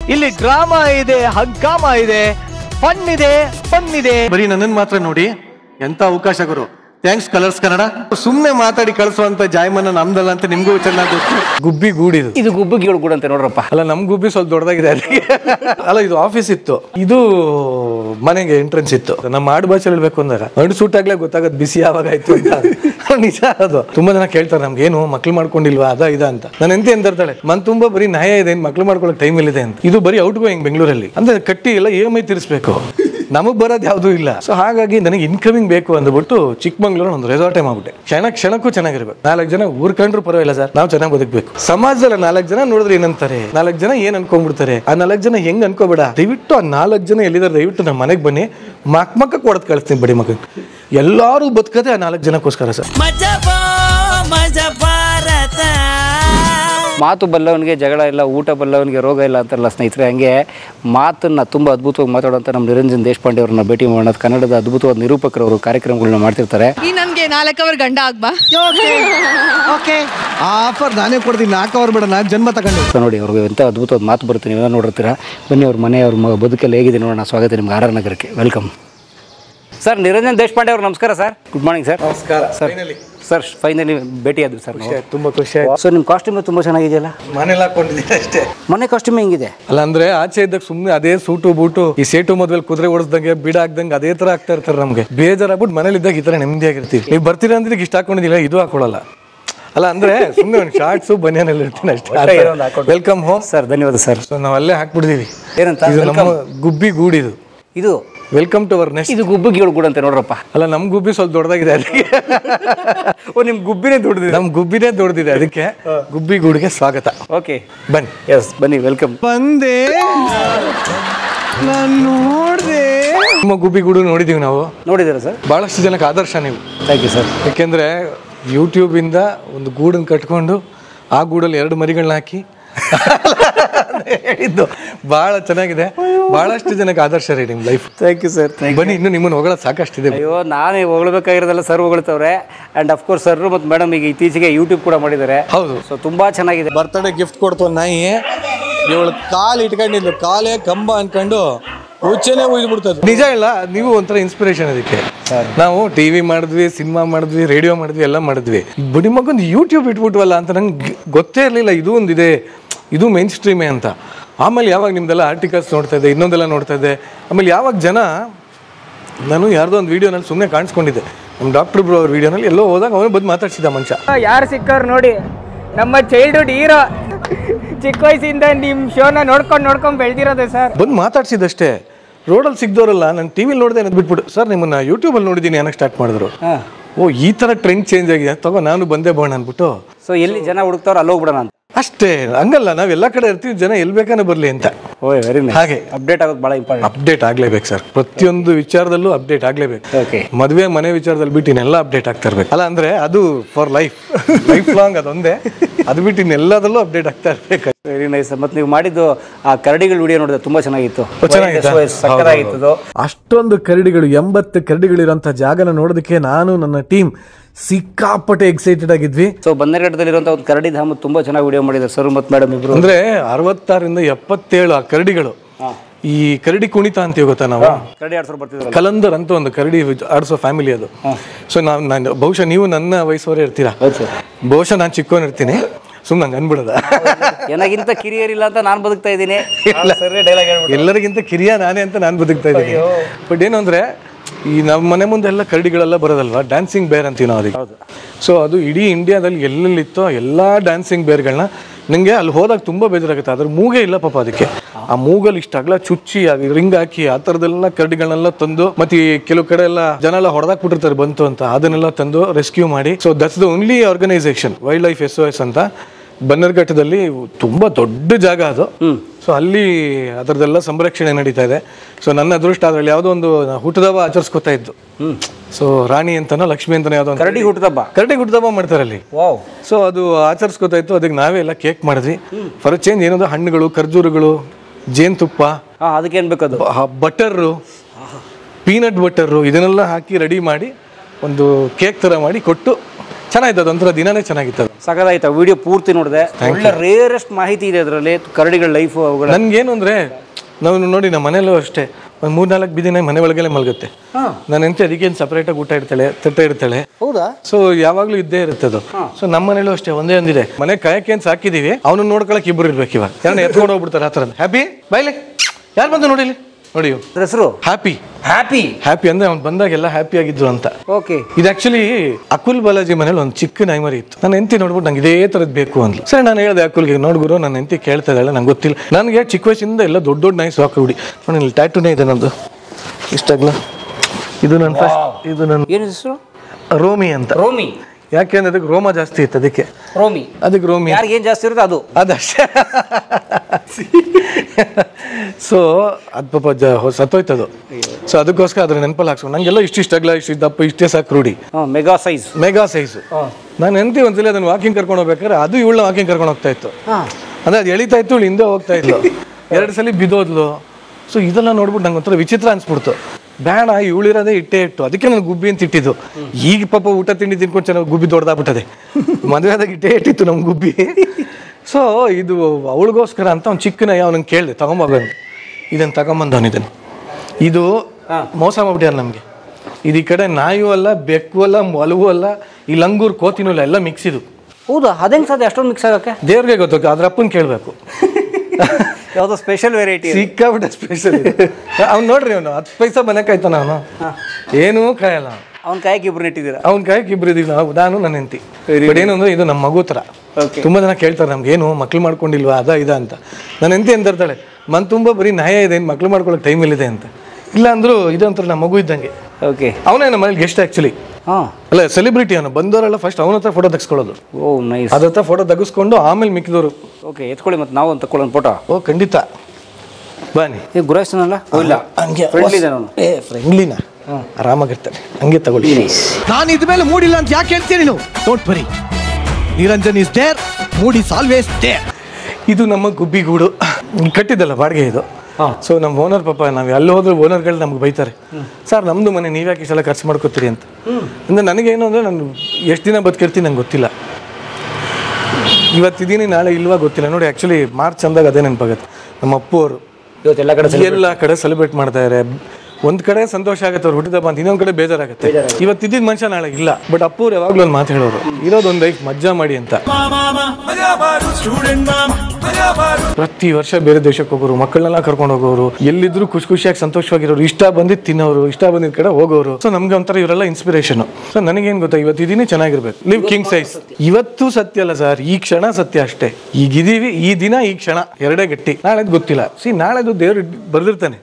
ಇಲ್ಲಿ ಡ್ರಾಮಾ ಇದೆ ಹಂಗಾಮ ಇದೆ ಫನ್ ಇದೆ ಫನ್ ಇದೆ ಬರೀ ನನ್ನನ್ನು ಮಾತ್ರ ನೋಡಿ ಎಂತ ಅವಕಾಶ ಗುರು ಥ್ಯಾಂಕ್ಸ್ ಕಲರ್ಸ್ ಕನ್ನಡ ಸುಮ್ನೆ ಮಾತಾಡಿ ಕಳಿಸುವಂತ ಜಾಯಮನ್ನ ನಮ್ದಲ್ಲ ಅಂತ ನಿಮ್ಗೂ ಚೆನ್ನಾಗಿ ಗೊತ್ತು ಗುಬ್ಬಿ ಗೂಡಿದು ಇದು ಗುಬ್ಬುಗಿಗಳು ಕೂಡ ಅಂತ ನೋಡ್ರಪ್ಪ ಅಲ್ಲ ನಮ್ ಗುಬ್ಬಿ ಸ್ವಲ್ಪ ದೊಡ್ಡದಾಗಿದೆ ಅದಕ್ಕೆ ಅಲ್ಲ ಇದು ಆಫೀಸ್ ಇತ್ತು ಇದು ಮನೆಗೆ ಎಂಟ್ರೆನ್ಸ್ ಇತ್ತು ನಮ್ಮ ಆಡು ಭಾಷೆ ಹೇಳ್ಬೇಕು ಅಂದಾಗ ಗಂಡು ಸೂಟ್ ಆಗ್ಲೇ ಗೊತ್ತಾಗದ್ ಬಿಸಿ ಯಾವಾಗ ಆಯ್ತು ಅಂತ ನಿಜ ಅದು ತುಂಬಾ ಜನ ಕೇಳ್ತಾರೆ ನಮ್ಗೆ ಏನು ಮಕ್ಳು ಮಾಡ್ಕೊಂಡಿಲ್ವಾ ಅದ ಇದ ಅಂತ ನಾನು ಎಂತ ಎಂತ ಇರ್ತಾಳೆ ಮನ್ ತುಂಬಾ ಬರೀ ನ್ಯಾಯ ಇದೆ ಮಕ್ಳು ಮಾಡ್ಕೊಳಕ್ ಟೈಮ್ ಇಲ್ಲಿದೆ ಅಂತ ಇದು ಬರೀ ಔಟ್ ಗೋಯಿಂಗ್ ಬೆಂಗಳೂರಲ್ಲಿ ಅಂದ್ರೆ ಕಟ್ಟಿ ಎಲ್ಲ ಇ ಎಮ್ ಐ ತೀರಿಸ್ಬೇಕು ನಮಗ್ ಬರೋದು ಯಾವ್ದೂ ಇಲ್ಲ ಸೊ ಹಾಗಾಗಿ ನನಗೆ ಇನ್ಕಮಿಂಗ್ ಬೇಕು ಅಂದ್ಬಿಟ್ಟು ಚಿಕ್ಕಮಂಗ್ಳೂರ್ ಒಂದು ರೆಸಾರ್ಟೇ ಮಾಡ್ಬಿಟ್ಟೆ ಕ್ಷಣ ಕ್ಷಣಕ್ಕೂ ಚೆನ್ನಾಗಿರ್ಬೇಕು ನಾಲ್ಕು ಜನ ಊರ್ ಕಂಡ್ರು ಪರವಾಗಿಲ್ಲ ಸರ್ ನಾವು ಚೆನ್ನಾಗಿ ಬದುಕಬೇಕು ಸಮಾಜದಲ್ಲಿ ನಾಲ್ಕು ಜನ ನೋಡಿದ್ರೆ ಏನಂತಾರೆ ನಾಲ್ಕು ಜನ ಏನ್ ಅನ್ಕೊಂಡ್ಬಿಡ್ತಾರೆ ಆ ನಾಲ್ಕು ಜನ ಹೆಂಗ್ ಅನ್ಕೋಬೇಡ ದಯವಿಟ್ಟು ಆ ನಾಲ್ಕು ಜನ ಎಲ್ಲಿದ್ದಾರೆ ದಯವಿಟ್ಟು ನಮ್ಮ ಮನೆಗೆ ಬನ್ನಿ ಮಕ್ ಮಕ್ಕ ಕೊಡದ್ ಕಳಿಸ್ತೀನಿ ಬಡಿ ಮಗ ಎಲ್ಲಾರು ಬದುಕದೆ ಆ ನಾಲ್ಕು ಜನಕ್ಕೋಸ್ಕರ ಸರ್ ಮಾತು ಬಲ್ಲವನಿಗೆ ಜಗಳ ಇಲ್ಲ ಊಟ ಬಲ್ಲವನಿಗೆ ರೋಗ ಇಲ್ಲ ಅಂತಾರಲ್ಲ ಸ್ನೇಹಿತರೆ ಹಂಗೆ ಮಾತನ್ನ ತುಂಬ ಅದ್ಭುತವಾಗಿ ಮಾತಾಡುವಂಥ ನಮ್ಮ ನಿರಂಜನ್ ದೇಶಪಾಂಡೆ ಅವ್ರನ್ನ ಭೇಟಿ ಮಾಡೋಣ ಕನ್ನಡದ ಅದ್ಭುತವಾದ ನಿರೂಪಕರು ಅವರು ಕಾರ್ಯಕ್ರಮಗಳನ್ನ ಮಾಡ್ತಿರ್ತಾರೆ ಈ ನನ್ಗೆ ನಾಲ್ಕು ಅವರ್ ಗಂಡ ಆಗ್ಬಾ ಓಕೆ ಆಫರ್ ನಾನೇ ಕೊಡ್ತೀನಿ ನಾಲ್ಕು ಅವರ್ ಬೇಡ ನಾನು ಜನ್ಮ ತಗೊಂಡು ಸೊ ನೋಡಿ ಅವ್ರಿಗೆ ಎಂಥ ಅದ್ಭುತವಾದ ಮಾತು ಬರುತ್ತೆ ನೀವೆಲ್ಲ ನೋಡಿರ್ತೀರಾ ಬನ್ನಿ ಅವ್ರ ಮನೆ ಅವ್ರ ಮ- ಬದುಕೆಲ್ಲ ಹೇಗಿದೆ ನೋಡೋಣ ಸ್ವಾಗತ ನಿಮ್ಗೆ ಆರ್ ಆರ್ ನಗರಕ್ಕೆ ವೆಲ್ಕಮ್ ಸರ್ ನಿರಂಜನ್ ದೇಶಪಾಂಡೆ ಅವ್ರು ನಮಸ್ಕಾರ ಸರ್ ಗುಡ್ ಮಾರ್ನಿಂಗ್ ಸರ್ ನಮಸ್ಕಾರ ಸರ್ ಸರ್ ಫೈನಲಿ ಭೇಟಿಯಾದ್ರು ಸರ್ ನಾವು. ತುಂಬಾ ಖುಷಿ ಆಯ್ತು ಸೊ ನಿಮ್ಮ ಕಾಸ್ಟ್ಯೂಮ್ ತುಂಬ ಚೆನ್ನಾಗಿದೆಯಲ್ಲ ಮನೇಲಿ ಹಾಕೊಂಡಿದ್ದೀನಿ ಅಷ್ಟೇ ಮನೆ ಕಾಸ್ಟ್ಯೂಮ್ ಹೆಂಗಿದೆ ಅಲ್ಲ ಅಂದ್ರೆ ಆಚೆ ಇದ್ದಾಗ ಸುಮ್ನೆ ಅದೇ ಸೂಟು ಬೂಟು ಈ ಸೇಟು ಮದ್ವೆಲ್ ಕುದುರೆ ಓಡಿಸ್ದಂಗೆ ಬೀಡ ಹಾಕ್ದಂಗೆ ಅದೇ ತರ ಆಗ್ತಾ ಇರ್ತಾರೆ ನಮ್ಗೆ ಬೇಜಾರಾಗ್ಬಿಟ್ಟು ಮನೇಲಿ ಇದ್ದಾಗ ಈ ತರ ನೆಮ್ಮದಿಯಾಗಿರ್ತೀವಿ ನೀವು ಬರ್ತೀರಾ ಅಂದ್ರೆ ಇಷ್ಟ ಹಾಕೊಂಡಿದ್ದಿಲ್ಲ ಇದು ಹಾಕೊಳ್ಳಲ್ಲ ಅಲ್ಲ ಅಂದ್ರೆ ಸುಮ್ಮನೆ ಒಂದು ಶಾರ್ಟ್ಸು ಬನಿಯನಲ್ಲಿ ಇರ್ತೀನಿ ಅಷ್ಟೇ ವೆಲ್ಕಮ್ ಹೋಮ್ ಸರ್ ಧನ್ಯವಾದ ಸರ್ ಸೊ ನಾವು ಅಲ್ಲೇ ಹಾಕ್ಬಿಟ್ಟಿದೀವಿ ಏನಂತ ಇದು ನಮ್ಮ ಗುಬ್ಬಿ ಗೂಡಿದು ಇದು ವೆಲ್ಕಮ್ ಟು ಅವರ್ ನೆಕ್ಸ್ಟ್ ಇದು ಗುಬ್ಬುಗಿಗಳು ಕೂಡ ಅಂತ ನೋಡ್ರಪ್ಪ ಅಲ್ಲ ನಮ್ ಗುಬ್ಬಿ ಸ್ವಲ್ಪ ದೊಡ್ಡದಾಗಿದೆ ಅದಕ್ಕೆ ಓ ನಿಮ್ಮ ಗುಬ್ಬಿನೇ ದೊಡ್ಡದಿದೆ ನಮ್ ಗುಬ್ಬಿನೇ ದೊಡ್ಡದಿದೆ ಅದಕ್ಕೆ ಗುಬ್ಬಿ ಗೂಡಿಗೆ ಸ್ವಾಗತ ಓಕೆ ಬನ್ನಿ ಎಸ್ ಬನ್ನಿ ವೆಲ್ಕಮ್ ಬಂದೆ ನಾನು ನೋಡ್ದೆ ನಿಮ್ಮ ಗುಬ್ಬಿ ಗೂಡು ನೋಡಿದೀವಿ ನಾವು ನೋಡಿದ್ದೀರಾ ಸರ್ ಬಹಳಷ್ಟು ಜನಕ್ಕೆ ಆದರ್ಶ ನೀವು ಥ್ಯಾಂಕ್ ಯು ಸರ್ ಯಾಕೆಂದ್ರೆ ಯೂಟ್ಯೂಬಿಂದ ಒಂದು ಗೂಡನ್ನು ಕಟ್ಕೊಂಡು ಆ ಗೂಡಲ್ಲಿ ಎರಡು ಮರಿಗಳನ್ನ ಹಾಕಿ ಹೇಳಿದ್ದು ಬಹಳ ಚೆನ್ನಾಗಿದೆ ಬಹಳಷ್ಟು ಜನಕ್ಕೆ ಆದರ್ಶ ರೀ ನಿಮ್ಮ life thank you sir thank ಬನ್ನಿ ಇನ್ನು ನಿಮ್ಮನ್ನು ಹೊಗಳೋದು ಸಾಕಷ್ಟಿದೆ ಅಯ್ಯೋ ನಾನೇ ಹೊಗಳ್ಬೇಕಾಗಿರೋದೆಲ್ಲ ಸರ್ ಹೊಗಳ್ತವ್ರೆ ಆ್ಯಂಡ್ ಅಫ್ಕೋರ್ಸ್ ಸರ್ ಮತ್ತು ಮೇಡಮ್ ಈಗ ಇತ್ತೀಚೆಗೆ ಯೂಟ್ಯೂಬ್ ಕೂಡ ಮಾಡಿದ್ದಾರೆ ಹೌದು ಸೊ ತುಂಬಾ ಚೆನ್ನಾಗಿದೆ ಬರ್ತಡೇ ಗಿಫ್ಟ್ ಕೊಡ್ತು ನಾಯಿ ಇವಳು ಕಾಲು ಇಟ್ಕೊಂಡಿದ್ಲು ಕಾಲೇ ಕಂಬ ಅನ್ಕೊಂಡು ಹುಚ್ಚೆನೆ ಉಯ್ದು ಬಿಡ್ತದೆ ನಿಜ ಇಲ್ಲ ನೀವು ಒಂಥರ ಇನ್ಸ್ಪಿರೇಷನ್ ಅದಕ್ಕೆ ನಾವು ಟಿವಿ ಮಾಡಿದ್ವಿ ಸಿನಿಮಾ ಮಾಡಿದ್ವಿ ರೇಡಿಯೋ ಮಾಡಿದ್ವಿ ಎಲ್ಲ ಮಾಡಿದ್ವಿ ಬಡಿ ಮಗೊಂದು ಯೂಟ್ಯೂಬ್ ಇಟ್ಬಿಟ್ವಲ್ಲ ಅಂತ ನಂಗೆ ಗೊತ್ತೇ ಇರಲಿಲ್ಲ ಇದು ಒಂದಿದೆ ಇದು ಮೇನ್ ಸ್ಟ್ರೀಮೇ ಅಂತ ಆಮೇಲೆ ಯಾವಾಗ ನಿಮ್ದೆಲ್ಲ ಆರ್ಟಿಕಲ್ಸ್ ನೋಡ್ತಾ ಇದ್ದೆ ಇನ್ನೊಂದೆಲ್ಲ ನೋಡ್ತಾ ಇದ್ದೆ ಆಮೇಲೆ ಯಾವಾಗ ಜನ ನಾನು ಯಾರ್ದೋ ಒಂದು ವಿಡಿಯೋನಲ್ಲಿ ಸುಮ್ಮನೆ ಕಾಣಿಸ್ಕೊಂಡಿದ್ದೆ ನಮ್ಮ ಡಾಕ್ಟರ್ ಬ್ರೋ ಅವ್ರ ವಿಡಿಯೋನಲ್ಲಿ ಎಲ್ಲೋ ಹೋದಾಗ ಅವನು ಬಂದು ಮಾತಾಡ್ಸಿದ ಮನುಷ್ಯ ಯಾರು ಸಿಕ್ಕವ್ರು ನೋಡಿ ನಮ್ಮ ಚೈಲ್ಡ್ಹುಡ್ ಹೀರೋ ಚಿಕ್ಕ ವಯಸ್ಸಿಂದ ನಿಮ್ಮ ಶೋನ ನೋಡ್ಕೊಂಡು ನೋಡ್ಕೊಂಡು ಬೆಳೆದಿರೋದು ಸರ್ ಬಂದು ಮಾತಾಡ್ಸಿದಷ್ಟೇ ರೋಡಲ್ಲಿ ಸಿಗ್ದವರಲ್ಲ ನಾನು ಟಿ ವಿಲಿ ನೋಡಿದೆ ಅನ್ನೋದು ಬಿಟ್ಬಿಟ್ಟು ಸರ್ ನಿಮ್ಮನ್ನ ಯೂಟ್ಯೂಬಲ್ಲಿ ನೋಡಿದ್ದೀನಿ ಅನ್ನಕ್ಕೆ ಸ್ಟಾರ್ಟ್ ಮಾಡಿದ್ರು ಓ ಈ ಥರ ಟ್ರೆಂಡ್ ಚೇಂಜ್ ಆಗಿದೆ ತಗೋ ನಾನು ಬಂದೆ ಬೋಣ ಅಂದ್ಬಿಟ್ಟು ಸೊ ಎಲ್ಲಿ ಜನ ಹುಡುಕ್ತಾವ್ರು ಅಲ್ಲಿ ಹೋಗ್ಬಿಡೋಣ ಅಂತ ಅಷ್ಟೇ ಹಂಗಲ್ಲ ನಾವು ಎಲ್ಲ ಕಡೆ ಇರ್ತೀವಿ ಜನ ಎಲ್ಲಿ ಬೇಕಾನೆ ಬರಲಿ ಅಂತ ಓಯ್ ವೆರಿ ನೈಸ್ ಹಾಗೆ ಅಪ್ಡೇಟ್ ಆಗೋದು ಭಾಳ ಇಂಪಾರ್ಟೆಂಟ್ ಅಪ್ಡೇಟ್ ಆಗ್ಲೇಬೇಕು ಸರ್ ಪ್ರತಿಯೊಂದು ವಿಚಾರದಲ್ಲೂ ಅಪ್ಡೇಟ್ ಆಗ್ಲೇಬೇಕು ಓಕೆ ಮದುವೆ ಮನೆ ವಿಚಾರದಲ್ಲಿ ಬಿಟ್ಟು ಇನ್ನೆಲ್ಲ ಅಪ್ಡೇಟ್ ಆಗ್ತಾ ಇರ್ಬೇಕು ಅಲ್ಲ ಅಂದ್ರೆ ಅದು ಫಾರ್ ಲೈಫ್ ಲೈಫ್ ಲಾಂಗ್ ಅದೊಂದೇ ಅದು ಬಿಟ್ಟು ಇನ್ನೆಲ್ಲದಲ್ಲೂ ಅಪ್ಡೇಟ್ ಆಗ್ತಾ ಇರ್ಬೇಕು ವೆರಿ ನೈಸ್ ಮತ್ತು ನೀವು ಮಾಡಿದ್ದು ಆ ಕರಡಿಗಳ ವಿಡಿಯೋ ನೋಡಿದ್ರೆ ತುಂಬಾ ಚೆನ್ನಾಗಿತ್ತು ಚೆನ್ನಾಗಿತ್ತಾ? ಸಕ್ಕತ್ತಾಗಿತ್ತು ಅದು. ಅಷ್ಟೊಂದು ಕರಡಿಗಳು ಎಂಬತ್ತು ಕರಡಿಗಳಿರೋಂಥ ಜಾಗನ ನೋಡೋದಕ್ಕೆ ನಾನು ನನ್ನ ಟೀಮ್ ಸಿಕ್ಕಾಪಟ್ಟೆ ಎಕ್ಸೈಟೆಡ್ ಆಗಿದ್ವಿ ಸೊ ಬನ್ನೇರಘಟ್ಟದಲ್ಲಿರುವಂಥ ಒಂದು ಕರಡಿ ಧಾಮ ತುಂಬಾ ಚೆನ್ನಾಗಿ ವಿಡಿಯೋ ಮಾಡಿದ್ದಾರೆ ಸರ್ ಮತ್ತು ಮೇಡಮ್ ಇಬ್ರು ಅಂದ್ರೆ ಅರವತ್ತಾರರಿಂದ ಎಪ್ಪತ್ತೇಳು ಆ ಕರಡಿಗಳು ಈ ಕರಡಿ ಕುಣಿತ ಅಂತೀವಿ ಗೊತ್ತಾ ನಾವು ಕರಡಿ ಆಡ್ಸೋರು ಬರ್ತಿದ್ರು ಕಲಂದರ್ ಅಂತ ಒಂದು ಕರಡಿ ವಿಜ್- ಆಡಿಸೋ ಫ್ಯಾಮಿಲಿ ಅದು ಸೊ ನಾವು ನಾನು ಬಹುಶಃ ನೀವು ನನ್ನ ವಯಸ್ಸವರೇ ಇರ್ತೀರಾ ಬಹುಶಃ ನಾನು ಚಿಕ್ಕವನ್ ಇರ್ತೀನಿ ಸುಮ್ಮನೆ ಹಂಗೆ ಅನ್ಬಿಡದ ಏನಾಗಿಂತ ಕಿರಿಯರಿಲ್ಲ ಅಂತ ನಾನು ಬದುಕ್ತಾ ಇದ್ದೀನಿ ಸರಿ ಡೈಲಾಗ್ ಹೇಳ್ಬಿಟ್ಟು ಎಲ್ಲರಿಗಿಂತ ಕಿರಿಯ ನಾನೇ ಅಂತ ನಾನು ಬದುಕ್ತಾ ಇದ್ದೀನಿ ಬಟ್ ಏನು ಅಂದ್ರೆ ಈ ನಮ್ಮ ಮನೆ ಮುಂದೆ ಎಲ್ಲ ಕರಡಿಗಳೆಲ್ಲ ಬರೋದಲ್ವಾ ಡ್ಯಾನ್ಸಿಂಗ್ ಬೇರ್ ಅಂತೀವಿ ನಾವು ಅದಕ್ಕೆ ಸೊ ಅದು ಇಡೀ ಇಂಡಿಯಾದಲ್ಲಿ ಎಲ್ಲೆಲ್ಲಿತ್ತೋ ಎಲ್ಲ ಡ್ಯಾನ್ಸಿಂಗ್ ಬೇರ್ಗಳನ್ನ ನನಗೆ ಅಲ್ಲಿ ಹೋದಾಗ ತುಂಬ ಬೇಜಾರಾಗುತ್ತೆ ಅದ್ರ ಮೂಗೇ ಇಲ್ಲ ಪಾಪ ಅದಕ್ಕೆ ಆ ಮೂಗಲ್ಲಿ ಇಷ್ಟ ಅಗಲ ಚುಚ್ಚಿ ರಿಂಗ್ ಹಾಕಿ ಆ ಥರದೆಲ್ಲ ಕರಡಿಗಳನ್ನೆಲ್ಲ ತಂದು ಮತ್ತೆ ಈ ಕೆಲವು ಕಡೆ ಎಲ್ಲ ಜನ ಎಲ್ಲ ಹೊಡೆದಾಕ್ಬಿಟ್ಟಿರ್ತಾರೆ ಬಂತು ಅಂತ ಅದನ್ನೆಲ್ಲ ತಂದು ರೆಸ್ಕ್ಯೂ ಮಾಡಿ so that's the only organisation wildlife S O S ಅಂತ ಬನ್ನರ್ಘಟ್ಟದಲ್ಲಿ ತುಂಬಾ ದೊಡ್ಡ ಜಾಗ ಅದು ಸೊ ಅಲ್ಲಿ ಅದರದೆಲ್ಲ ಸಂರಕ್ಷಣೆ ನಡೀತಾ ಇದೆ ಸೊ ನನ್ನ ಅದೃಷ್ಟ ಅದ್ರಲ್ಲಿ ಯಾವುದೋ ಒಂದು ಹುಟ್ಟದವ ಆಚರಿಸ್ಕೊತಾ ಇದ್ದು ಸೊ ರಾಣಿ ಅಂತನೋ ಲಕ್ಷ್ಮಿ ಅಂತನೋ ಯಾವುದೋ ಒಂದು ಕರಡಿ ಹುಟ್ಟದಬ್ಬ ಕರಡಿ ಹುಟ್ಟದವ ಮಾಡ್ತಾರೆ ಅಲ್ಲಿ ವಾವ್ ಸೊ ಅದು ಆಚರಿಸ್ಕೊತಾ ಇತ್ತು ಅದಕ್ಕೆ ನಾವೇ ಎಲ್ಲ ಕೇಕ್ ಮಾಡಿದ್ವಿ ಫರ್ ಚೇಂಜ್ ಏನದು ಹಣ್ಣುಗಳು ಖರ್ಜೂರುಗಳು ಜೇನುತುಪ್ಪ ಹಾಂ ಅದಕ್ಕೇನು ಬೇಕದು ಬಟರು ಪೀನಟ್ ಬಟರು ಇದನ್ನೆಲ್ಲ ಹಾಕಿ ರೆಡಿ ಮಾಡಿ ಒಂದು ಕೇಕ್ ಥರ ಮಾಡಿ ಕೊಟ್ಟು ಚೆನ್ನಾಗಿತ್ತು ಅದೊಂಥರ ದಿನನೇ ಚೆನ್ನಾಗಿತ್ತು ಅದು ಸಗದಾಯ್ತು ವಿಡಿಯೋ ಪೂರ್ತಿ ನೋಡಿದೆ ಒಳ್ಳೆ ರೇರೆಸ್ಟ್ ಮಾಹಿತಿ ಇದೆ ಅದರಲ್ಲಿ ಕರಡಿಗಳ ಲೈಫು ಅವುಗಳ ನನ್ಗೇನು ಅಂದ್ರೆ ನಾವು ನೋಡಿ ನಮ್ಮ ಮನೇಲೂ ಅಷ್ಟೇ ಒಂದು ಮೂರ್ನಾಲ್ಕು ಬಿದಿನ ಮನೆ ಒಳಗಡೆ ಮಲಗುತ್ತೆ ನನ್ನ ಹೆಂಡತಿ ಅದಕ್ಕೇನು ಸಪ್ರೇಟಾಗಿ ಊಟ ಇಡ್ತಾಳೆ ತಟ್ಟೆ ಇಡ್ತಾಳೆ ಹೌದಾ ಸೊ ಯಾವಾಗ್ಲೂ ಇದ್ದೇ ಇರುತ್ತೆ ಅದು ಸೊ ನಮ್ಮ ಮನೇಲೂ ಅಷ್ಟೇ ಒಂದೇ ಒಂದಿದೆ ಮನೆ ಕಾಯಕ್ಕೆ ಅಂತ ಸಾಕಿದೀವಿ ಅವನು ನೋಡ್ಕೊಳಕ್ ಇಬ್ರು ಇರ್ಬೇಕು ಇವಾಗ ಯಾರನ್ನ ಎತ್ಕೊಂಡು ಹೋಗ್ಬಿಡ್ತಾರೆ ಆ ಥರ ಹ್ಯಾಪಿ ಬೈಲಿ ಯಾರು ಬಂದು ನೋಡಿಲಿ ನೋಡಿ ಅದ್ರ ಹೆಸರು ಹ್ಯಾಪಿ ಹ್ಯಾಪಿ ಹ್ಯಾಪಿ ಅಂದ್ರೆ ಅವ್ನು ಬಂದಾಗೆಲ್ಲ ಹ್ಯಾಪಿ ಆಗಿದ್ರು ಅಂತ ಓಕೆ ಇದು ಆಕ್ಚುಲಿ ಅಕುಲ್ ಬಾಲಾಜಿ ಮನೇಲಿ ಒಂದು ಚಿಕ್ಕ ನಾಯ್ಮರಿ ಇತ್ತು ನನ್ನ ಹೆಂಡತಿ ನೋಡ್ಬಿಟ್ಟು ನಂಗೆ ಇದೇ ಥರದ್ದು ಬೇಕು ಅಂದ್ಲು ಸರಿ ನಾನು ಹೇಳಿದೆ ಅಕುಲ್ಗೆ ನೋಡ್ಗುರು ನನ್ನ ಹೆಂಡತಿ ಕೇಳ್ತಾ ಇದ್ದಾಳೆ ನಂಗೆ ಗೊತ್ತಿಲ್ಲ ನನಗೆ ಚಿಕ್ಕ ವಯಸ್ಸಿಂದ ಎಲ್ಲ ದೊಡ್ಡ ದೊಡ್ಡ ನಾಯಿ ಸಾಕು ಹುಡಿ ನೋಡಿ ಇಲ್ಲಿ ಟ್ಯಾಟೂನೇ ಇದೆ ನಂದು ಇಷ್ಟಾಗ್ಲ ಇದು ನನ್ನ ಫಸ್ಟ್ ಇದು ನನ್ನ ಏನು ಹೆಸರು ರೋಮಿ ಅಂತ ರೋಮಿ ಯಾಕೆಂದ್ರೆ ಅದಕ್ಕೆ ರೋಮ ಜಾಸ್ತಿ ಇತ್ತು ಅದಕ್ಕೆ ರೋಮಿ ಅದಕ್ಕೆ ರೋಮಿ ಯಾರಿಗೆ ಏನು ಜಾಸ್ತಿ ಇರುತ್ತೆ ಅದು ಅದಷ್ಟೇ ಸೊ ಅದು ಪಾಪ ಜ ಸತ್ತೋಯ್ತದು ಸೊ ಅದಕ್ಕೋಸ್ಕರ ಅದ್ರ ನೆನಪಲ್ಲಿ ಹಾಕ್ಸ್ಕೊಂಡು ನಂಗೆಲ್ಲ ಇಷ್ಟಿಷ್ಟಾಗ್ಲ ಇಷ್ಟು ದಪ್ಪ ಇಷ್ಟೇ ಸಾಕು ರೂಢಿ ಮೆಗಾ ಸೈಜ್ ಮೆಗಾ ಸೈಜು ನಾನು ಎಂತಿ ಒಂದ್ಸಲ ಅದನ್ನ ವಾಕಿಂಗ್ ಕರ್ಕೊಂಡು ಹೋಗ್ಬೇಕಾದ್ರೆ ಅದು ಇವಳನ್ನ ವಾಕಿಂಗ್ ಕರ್ಕೊಂಡು ಹೋಗ್ತಾ ಇತ್ತು ಅಂದ್ರೆ ಅದು ಎಳಿತಾ ಇತ್ತು ಇವಳು ಹಿಂದೆ ಹೋಗ್ತಾ ಇದ್ಲು ಎರಡು ಸಲ ಬಿದ್ದೋದ್ಲು ಸೊ ಇದೆಲ್ಲ ನೋಡ್ಬಿಟ್ಟು ನಂಗೆ ಒಂಥರ ವಿಚಿತ್ರ ಅನ್ಸ್ಬಿಡ್ತು ಬೇಡ ಇವಳಿರೋದೇ ಇಟ್ಟೇ ಇಟ್ಟು ಅದಕ್ಕೆ ನಾನು ಗುಬ್ಬಿ ಅಂತ ಇಟ್ಟಿದ್ದು ಈಗ ಪಾಪ ಊಟ ತಿಂಡಿ ತಿನ್ಕೊಂಡು ಚೆನ್ನಾಗಿ ಗುಬ್ಬಿ ದೊಡ್ಡದಾಗ್ಬಿಟ್ಟದೆ ಮದುವೆ ಆದಾಗ ಇಟ್ಟೇ ಇಟ್ಟಿತ್ತು ನಮ್ಮ ಗುಬ್ಬಿ ಸೊ ಇದು ಅವಳಿಗೋಸ್ಕರ ಅಂತ ಅವ್ನು ಚಿಕ್ಕ ನಾಯಿ ಅವ್ನಿಗೆ ಕೇಳಿದೆ ತಗೊಂಬೋಗನು ಇದನ್ನು ತಗೊಂಬಂದವನು ಇದನ್ನು ಇದು ಮೋಸ ಮಾಡ್ಬಿಟ್ಟಾರೆ ನಮಗೆ ಇದು ಈ ಕಡೆ ನಾಯಿಯೂ ಅಲ್ಲ ಬೆಕ್ಕು ಅಲ್ಲ ಮೊಲವೂ ಅಲ್ಲ ಈ ಲಂಗೂರ್ ಕೋತಿನೂ ಇಲ್ಲ ಎಲ್ಲ ಮಿಕ್ಸ್ ಇದು ಹೌದಾ ಅದೇಂಗೆ ಸಾಧ್ಯ ಅಷ್ಟೊಂದು ಮಿಕ್ಸ್ ಆಗಕ್ಕೆ ದೇವ್ರಿಗೆ ಗೊತ್ತು ಅದ್ರ ಅಪ್ಪನ ಕೇಳಬೇಕು ಯಾವುದೋ ಸ್ಪೆಷಲ್ ವೆರೈಟಿ ಸಿಕ್ಕಾಬಿಟ್ಟೆ ಸ್ಪೆಷಲ್ ಅವ್ನು ನೋಡ್ರಿ ಅವನು ಹತ್ತು ಪೈಸಾ ಮನೆ ಕಾಯ್ತಾನ ಅವನು ಏನೂ ಕಾಯಲ್ಲ ಅವ್ನ ಕಾಯಕ್ಕೆ ಇಬ್ರು ನೆಟ್ಟಿದ್ದೀರಾ ಅವ್ನ ಕಾಯಕ್ಕೆ ಇಬ್ರು ಇದೀವಿ ನಾವು ನಾನು ನನ್ನ ಹೆಂಡತಿ ಬಟ್ ಏನು ಅಂದ್ರೆ ಇದು ನಮ್ಮ ಮಗು ಥರ Okay. ತುಂಬಾ ಜನ ಕೇಳ್ತಾರೆ ನಮ್ಗೆ ಏನು ಮಕ್ಳು ಮಾಡ್ಕೊಂಡಿಲ್ವಾ ಅದ ಇದ ಅಂತ ನನ್ನ ಹೆಂಡತಿ ಅಂತ ಇರ್ತಾಳೆ ಮನ್ ತುಂಬ ಬರೀ ನ್ಯಾಯ ಇದೆ ಏನು ಮಕ್ಳು ಮಾಡ್ಕೊಳ್ಳೋಕೆ ಟೈಮ್ ಇಲ್ಲಿದೆ ಅಂತ ಇಲ್ಲ ಅಂದ್ರು ಇದೊಂಥರ ನಮ್ಮ ಮಗು ಇದ್ದಂಗೆ ಓಕೆ ಅವನೇ ನಮ್ಮ ಮನೇಲಿ ಗೆಸ್ಟ್ ಆ್ಯಕ್ಚುಲಿ ಹಾಂ ಅಲ್ಲ ಸೆಲೆಬ್ರಿಟಿ ಅವನು ಬಂದವರೆಲ್ಲ ಫಸ್ಟ್ ಅವನ ಹತ್ರ ಫೋಟೋ ತೆಗೆಸ್ಕೊಳ್ಳೋದು ಓ ನೈಸ್ ಅದ್ರ ಹತ್ರ ಫೋಟೋ ತೆಗೆಸ್ಕೊಂಡು ಆಮೇಲೆ ಮಿಕ್ಕಿದವರು ಓಕೆ ಎತ್ಕೊಳ್ಳಿ ಮತ್ತೆ ನಾವು ಅಂತ ತಗೊಳ್ಳೋಣ ಫೋಟೋ ಓ ಖಂಡಿತ ಬನ್ನಿ ಈಗ ಗುರಾಯಿಸ್ತಾನಲ್ಲ ಓ, ಇಲ್ಲ ಹಂಗೆ ಫ್ರೆಂಡ್ಲಿ ಇದೆ ಅವನು ಏ ಫ್ರೆಂಡ್ಲಿನ ಆರಾಮಾಗಿರ್ತಾನೆ ಹಂಗೆ ತಗೊಳ್ಳಿ ನಾನು ಇದ್ಮೇಲೆ ಮೂಡಿಲ್ಲ ಅಂತ ಯಾಕೆ ಹೇಳ್ತೀನಿ ನೀನು don't worry Niranjan is there Moodi is always there ಇದು ನಮ್ಮ ಗುಬ್ಬಿಗೂಡು ಈಗ ಕಟ್ಟಿದ್ದಲ್ಲ ಬಾಡಿಗೆ ಇದು ಸೊ ನಮ್ಮ ಓನರ್ ಪಾಪ ನಾವು ಎಲ್ಲಿ ಹೋದ್ರೆ ಓನರ್ಗಳು ನಮ್ಗೆ ಬೈತಾರೆ ಸರ್ ನಮ್ಮದು ಮನೆ ನೀವ್ಯಾಕೆ ಇಷ್ಟೆಲ್ಲ ಖರ್ಚು ಮಾಡ್ಕೋತೀರಿ ಅಂತ ಅಂದ್ರೆ ನನಗೇನು ಅಂದರೆ ನಾನು ಎಷ್ಟು ದಿನ ಬದುಕಿರ್ತೀನಿ ನಂಗೆ ಗೊತ್ತಿಲ್ಲ ಇವತ್ತಿದ್ದೀನಿ ನಾಳೆ ಇಲ್ವಾ ಗೊತ್ತಿಲ್ಲ ನೋಡಿ ಆ್ಯಕ್ಚುಲಿ ಮಾರ್ಚ್ ಅಂದಾಗ ಅದೇ ನೆನಪಾಗತ್ತೆ ನಮ್ಮ ಅಪ್ಪು ಅವರು ಇವತ್ತು ಎಲ್ಲ ಕಡೆ ಎಲ್ಲ ಕಡೆ ಸೆಲೆಬ್ರೇಟ್ ಮಾಡ್ತಾ ಇದ್ದಾರೆ ಒಂದ್ ಕಡೆ ಸಂತೋಷ ಆಗುತ್ತೆ ಅವ್ರು ಹುಟ್ಟಿದಪ್ಪ ಅಂತ ಇನ್ನೊಂದ್ ಕಡೆ ಬೇಜಾರಾಗುತ್ತೆ ಇವತ್ತಿದ್ದ ಮನುಷ್ಯ ನಾಳೆ ಇಲ್ಲ ಬಟ್ ಅಪ್ಪವ್ರು ಯಾವಾಗ್ಲೂ ಒಂದು ಮಾತು ಹೇಳೋರು ಇರೋದೊಂದು ಲೈಫ್ ಮಜ್ಜಾ ಮಾಡಿ ಅಂತ ಪ್ರತಿ ವರ್ಷ ಬೇರೆ ದೇಶಕ್ಕೆ ಹೋಗೋರು ಮಕ್ಕಳನ್ನೆಲ್ಲ ಕರ್ಕೊಂಡು ಹೋಗೋರು ಎಲ್ಲಿದ್ರು ಖುಷಿ ಖುಷಿಯಾಗಿ ಸಂತೋಷವಾಗಿರೋರು ಇಷ್ಟ ಬಂದಿದ್ದು ತಿನ್ನೋರು ಇಷ್ಟ ಬಂದಿದ್ದ ಕಡೆ ಹೋಗೋರು ಸೊ ನಮ್ಗೆ ಒಂಥರ ಇವರೆಲ್ಲ ಇನ್ಸ್ಪಿರೇಷನ್ ಸೊ ನನಗೇನ್ ಗೊತ್ತಾ ಇವತ್ತಿದ್ದೀನಿ ಚೆನ್ನಾಗಿರ್ಬೇಕು ಲಿವ್ ಕಿಂಗ್ ಸೈಜ್ ಇವತ್ತು ಸತ್ಯ ಅಲ್ಲ ಸರ್ ಈ ಕ್ಷಣ ಸತ್ಯ ಅಷ್ಟೇ ಈಗಿದೀವಿ ಈ ದಿನ ಈ ಕ್ಷಣ ಎರಡೇ ಗಟ್ಟಿ ನಾಳೆದು ಗೊತ್ತಿಲ್ಲ ಸಿ ನಾಳೆದು ದೇವ್ರು ಬರ್ದಿರ್ತಾನೆ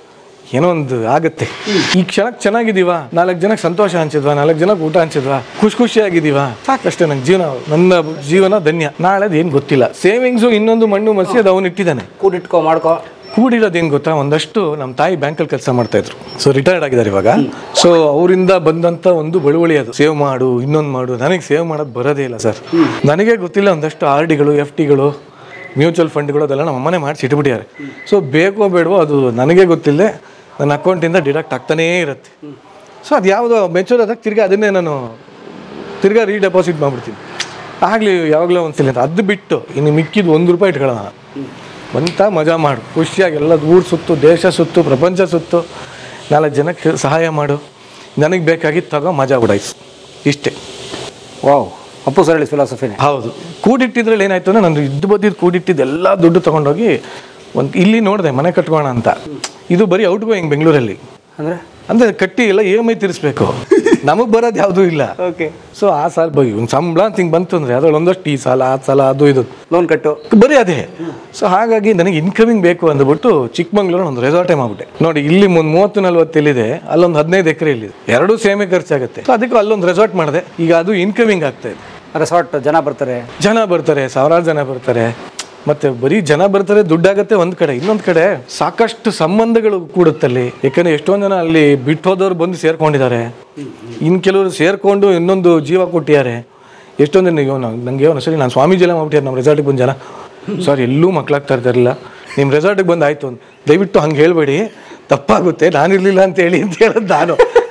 ಏನೋ ಒಂದು ಆಗತ್ತೆ ಈ ಕ್ಷಣಕ್ಕೆ ಚೆನ್ನಾಗಿದೀವಾ ನಾಲ್ಕು ಜನಕ್ಕೆ ಸಂತೋಷ ಹಂಚಿದ್ವಾ ನಾಲ್ಕು ಜನಕ್ಕೆ ಊಟ ಹಂಚಿದ್ವಾ ಖುಷಿ ಖುಷಿಯಾಗಿದ್ದೀವಾ ಸಾಕಷ್ಟೇ ನಂಗೆ ಜೀವನ ನನ್ನ ಜೀವನ ಧನ್ಯ ನಾಳೆದು ಏನು ಗೊತ್ತಿಲ್ಲ ಸೇವಿಂಗ್ಸು ಇನ್ನೊಂದು ಮಣ್ಣು ಮಸಿ ಅದು ಅವನು ಇಟ್ಟಿದ್ದಾನೆ ಕೂಡಿಟ್ಕೋ ಮಾಡ್ಕೋ ಕೂಡಿರೋದು ಏನು ಗೊತ್ತಾ ಒಂದಷ್ಟು ನಮ್ಮ ತಾಯಿ ಬ್ಯಾಂಕಲ್ಲಿ ಕೆಲಸ ಮಾಡ್ತಾ ಇದ್ರು ಸೊ ರಿಟೈರ್ಡ್ ಆಗಿದ್ದಾರೆ ಇವಾಗ ಸೊ ಅವರಿಂದ ಬಂದಂತ ಒಂದು ಬಳುವಳಿ ಅದು ಸೇವ್ ಮಾಡು ಇನ್ನೊಂದು ಮಾಡು ನನಗೆ ಸೇವ್ ಮಾಡೋದು ಬರೋದೇ ಇಲ್ಲ ಸರ್ ನನಗೆ ಗೊತ್ತಿಲ್ಲ ಒಂದಷ್ಟು ಆರ್ ಡಿಗಳು ಎಫ್ ಟಿಗಳು ಮ್ಯೂಚುವಲ್ ಫಂಡ್ಗಳು ಅದೆಲ್ಲ ನಮ್ಮ ಅಮ್ಮನೇ ಮಾಡಿಸಿ ಇಟ್ಬಿಟ್ಟಿದ್ದಾರೆ ಸೊ ಬೇಕೋ ಬೇಡವೋ ಅದು ನನಗೆ ಗೊತ್ತಿಲ್ಲದೆ ನನ್ನ ಅಕೌಂಟಿಂದ ಡಿಡಕ್ಟ್ ಆಗ್ತಾನೇ ಇರುತ್ತೆ ಸೊ ಅದು ಯಾವುದೋ ಮೆಚೂರ್ ಆದಾಗ ತಿರ್ಗಿ ಅದನ್ನೇ ನಾನು ತಿರ್ಗಾ ರೀಡೆಪಾಸಿಟ್ ಮಾಡ್ಬಿಡ್ತೀನಿ ಆಗಲಿ ಯಾವಾಗಲೂ ಒಂದ್ಸಲ ಅಂತ ಅದು ಬಿಟ್ಟು ಇನ್ನು ಮಿಕ್ಕಿದ್ದು ಒಂದು ರೂಪಾಯಿ ಇಟ್ಕೊಳ್ಳೋಣ ಬಂತ ಮಜಾ ಮಾಡು ಖುಷಿಯಾಗಿ ಎಲ್ಲ ಊರು ಸುತ್ತು ದೇಶ ಸುತ್ತು ಪ್ರಪಂಚ ಸುತ್ತು ನಾಲ್ಕು ಜನಕ್ಕೆ ಸಹಾಯ ಮಾಡು ನನಗೆ ಬೇಕಾಗಿದ್ದು ತಗೋ ಮಜಾ ಬಿಡಾಯ್ತು ಇಷ್ಟೇ ವಾವ್ ಅಪ್ಪು ಸರಳಿ ಫಿಲಾಸಫಿನೇ ಹೌದು ಕೂಡಿಟ್ಟಿದ್ರಲ್ಲಿ ಏನಾಯ್ತು ಅಂದ್ರೆ ನಾನು ಇದ್ದು ಬದ್ದಿದ್ದು ಕೂಡಿಟ್ಟಿದ್ದು ಎಲ್ಲ ದುಡ್ಡು ತಗೊಂಡೋಗಿ ಒಂದು ಇಲ್ಲಿ ನೋಡಿದೆ ಮನೆ ಕಟ್ಕೋಣ ಅಂತ ಇದು ಬರೀ ಔಟ್ ಗೋಯಿಂಗ್ ಬೆಂಗಳೂರಲ್ಲಿ ಅಂದರೆ ಅಂದ್ರೆ ಕಟ್ಟಿ ಎಲ್ಲ ಇ ಎಮ್ ಐ ತೀರಿಸ್ಬೇಕು ನಮಗೆ ಬರೋದು ಯಾವುದೂ ಇಲ್ಲ ಓಕೆ ಸೊ ಆ ಸಾಲ ಬಗ್ಗೆ ಒಂದು ಸಂಬಳ ಅಂತ ಹಿಂಗೆ ಬಂತು ಅಂದರೆ ಅದ್ರಲ್ಲಿ ಒಂದಷ್ಟು ಈ ಸಾಲ ಆ ಸಾಲ ಅದು ಇದು ಲೋನ್ ಕಟ್ಟು ಬರೀ ಅದೇ ಸೊ ಹಾಗಾಗಿ ನನಗೆ ಇನ್ಕಮಿಂಗ್ ಬೇಕು ಅಂದ್ಬಿಟ್ಟು ಚಿಕ್ಕಮಂಗ್ಳೂರು ಒಂದು ರೆಸಾರ್ಟೇ ಮಾಡ್ಬಿಟ್ಟೆ ನೋಡಿ ಇಲ್ಲಿ ಒಂದು ಮೂವತ್ತು ನಲ್ವತ್ತು ಎಲ್ಲಿದೆ ಅಲ್ಲೊಂದು ಹದಿನೈದು ಎಕರೆ ಇಲ್ಲಿದೆ ಎರಡೂ ಸೇಮೇ ಖರ್ಚಾಗುತ್ತೆ ಸೊ ಅದಕ್ಕೆ ಅಲ್ಲೊಂದು ರೆಸಾರ್ಟ್ ಮಾಡಿದೆ ಈಗ ಅದು ಇನ್ಕಮಿಂಗ್ ಆಗ್ತಾ ಇದೆ ರೆಸಾರ್ಟ್ ಜನ ಬರ್ತಾರೆ ಜನ ಬರ್ತಾರೆ ಸಾವಿರಾರು ಜನ ಬರ್ತಾರೆ ಮತ್ತೆ ಬರೀ ಜನ ಬರ್ತಾರೆ ದುಡ್ಡಾಗತ್ತೆ ಒಂದ್ ಕಡೆ ಇನ್ನೊಂದ್ ಕಡೆ ಸಾಕಷ್ಟು ಸಂಬಂಧಗಳು ಕೂಡುತ್ತಲ್ಲಿ ಯಾಕಂದ್ರೆ ಎಷ್ಟೊಂದ್ ಜನ ಅಲ್ಲಿ ಬಿಟ್ಟು ಹೋದವ್ರು ಬಂದು ಸೇರ್ಕೊಂಡಿದ್ದಾರೆ ಇನ್ ಕೆಲವರು ಸೇರ್ಕೊಂಡು ಇನ್ನೊಂದು ಜೀವ ಕೊಟ್ಟಿದ್ದಾರೆ ಎಷ್ಟೊಂದ್ ಜನ ಇವನು ನಂಗೆ ಇವನು ಸರಿ ನಾನು ಸ್ವಾಮೀಜಿ ಎಲ್ಲ ಮಾಡ್ಬಿಟ್ಟಿದ್ದಾರೆ ನಮ್ಮ ರೆಸಾರ್ಟಿಗೆ ಬಂದು ಜನ ಸರ್ ಎಲ್ಲೂ ಮಕ್ಳಾಗ್ತಾ ಇರ್ತಾರಿಲ್ಲ ನಿಮ್ಮ ರೆಸಾರ್ಟಿಗೆ ಬಂದು ಆಯ್ತು ಅಂತ ದಯವಿಟ್ಟು ಹಂಗೆ ಹೇಳ್ಬೇಡಿ ತಪ್ಪಾಗುತ್ತೆ ನಾನಿರ್ಲಿಲ್ಲ ಅಂತ ಹೇಳಿ ಅಂತ ಹೇಳೋದು ನಾನು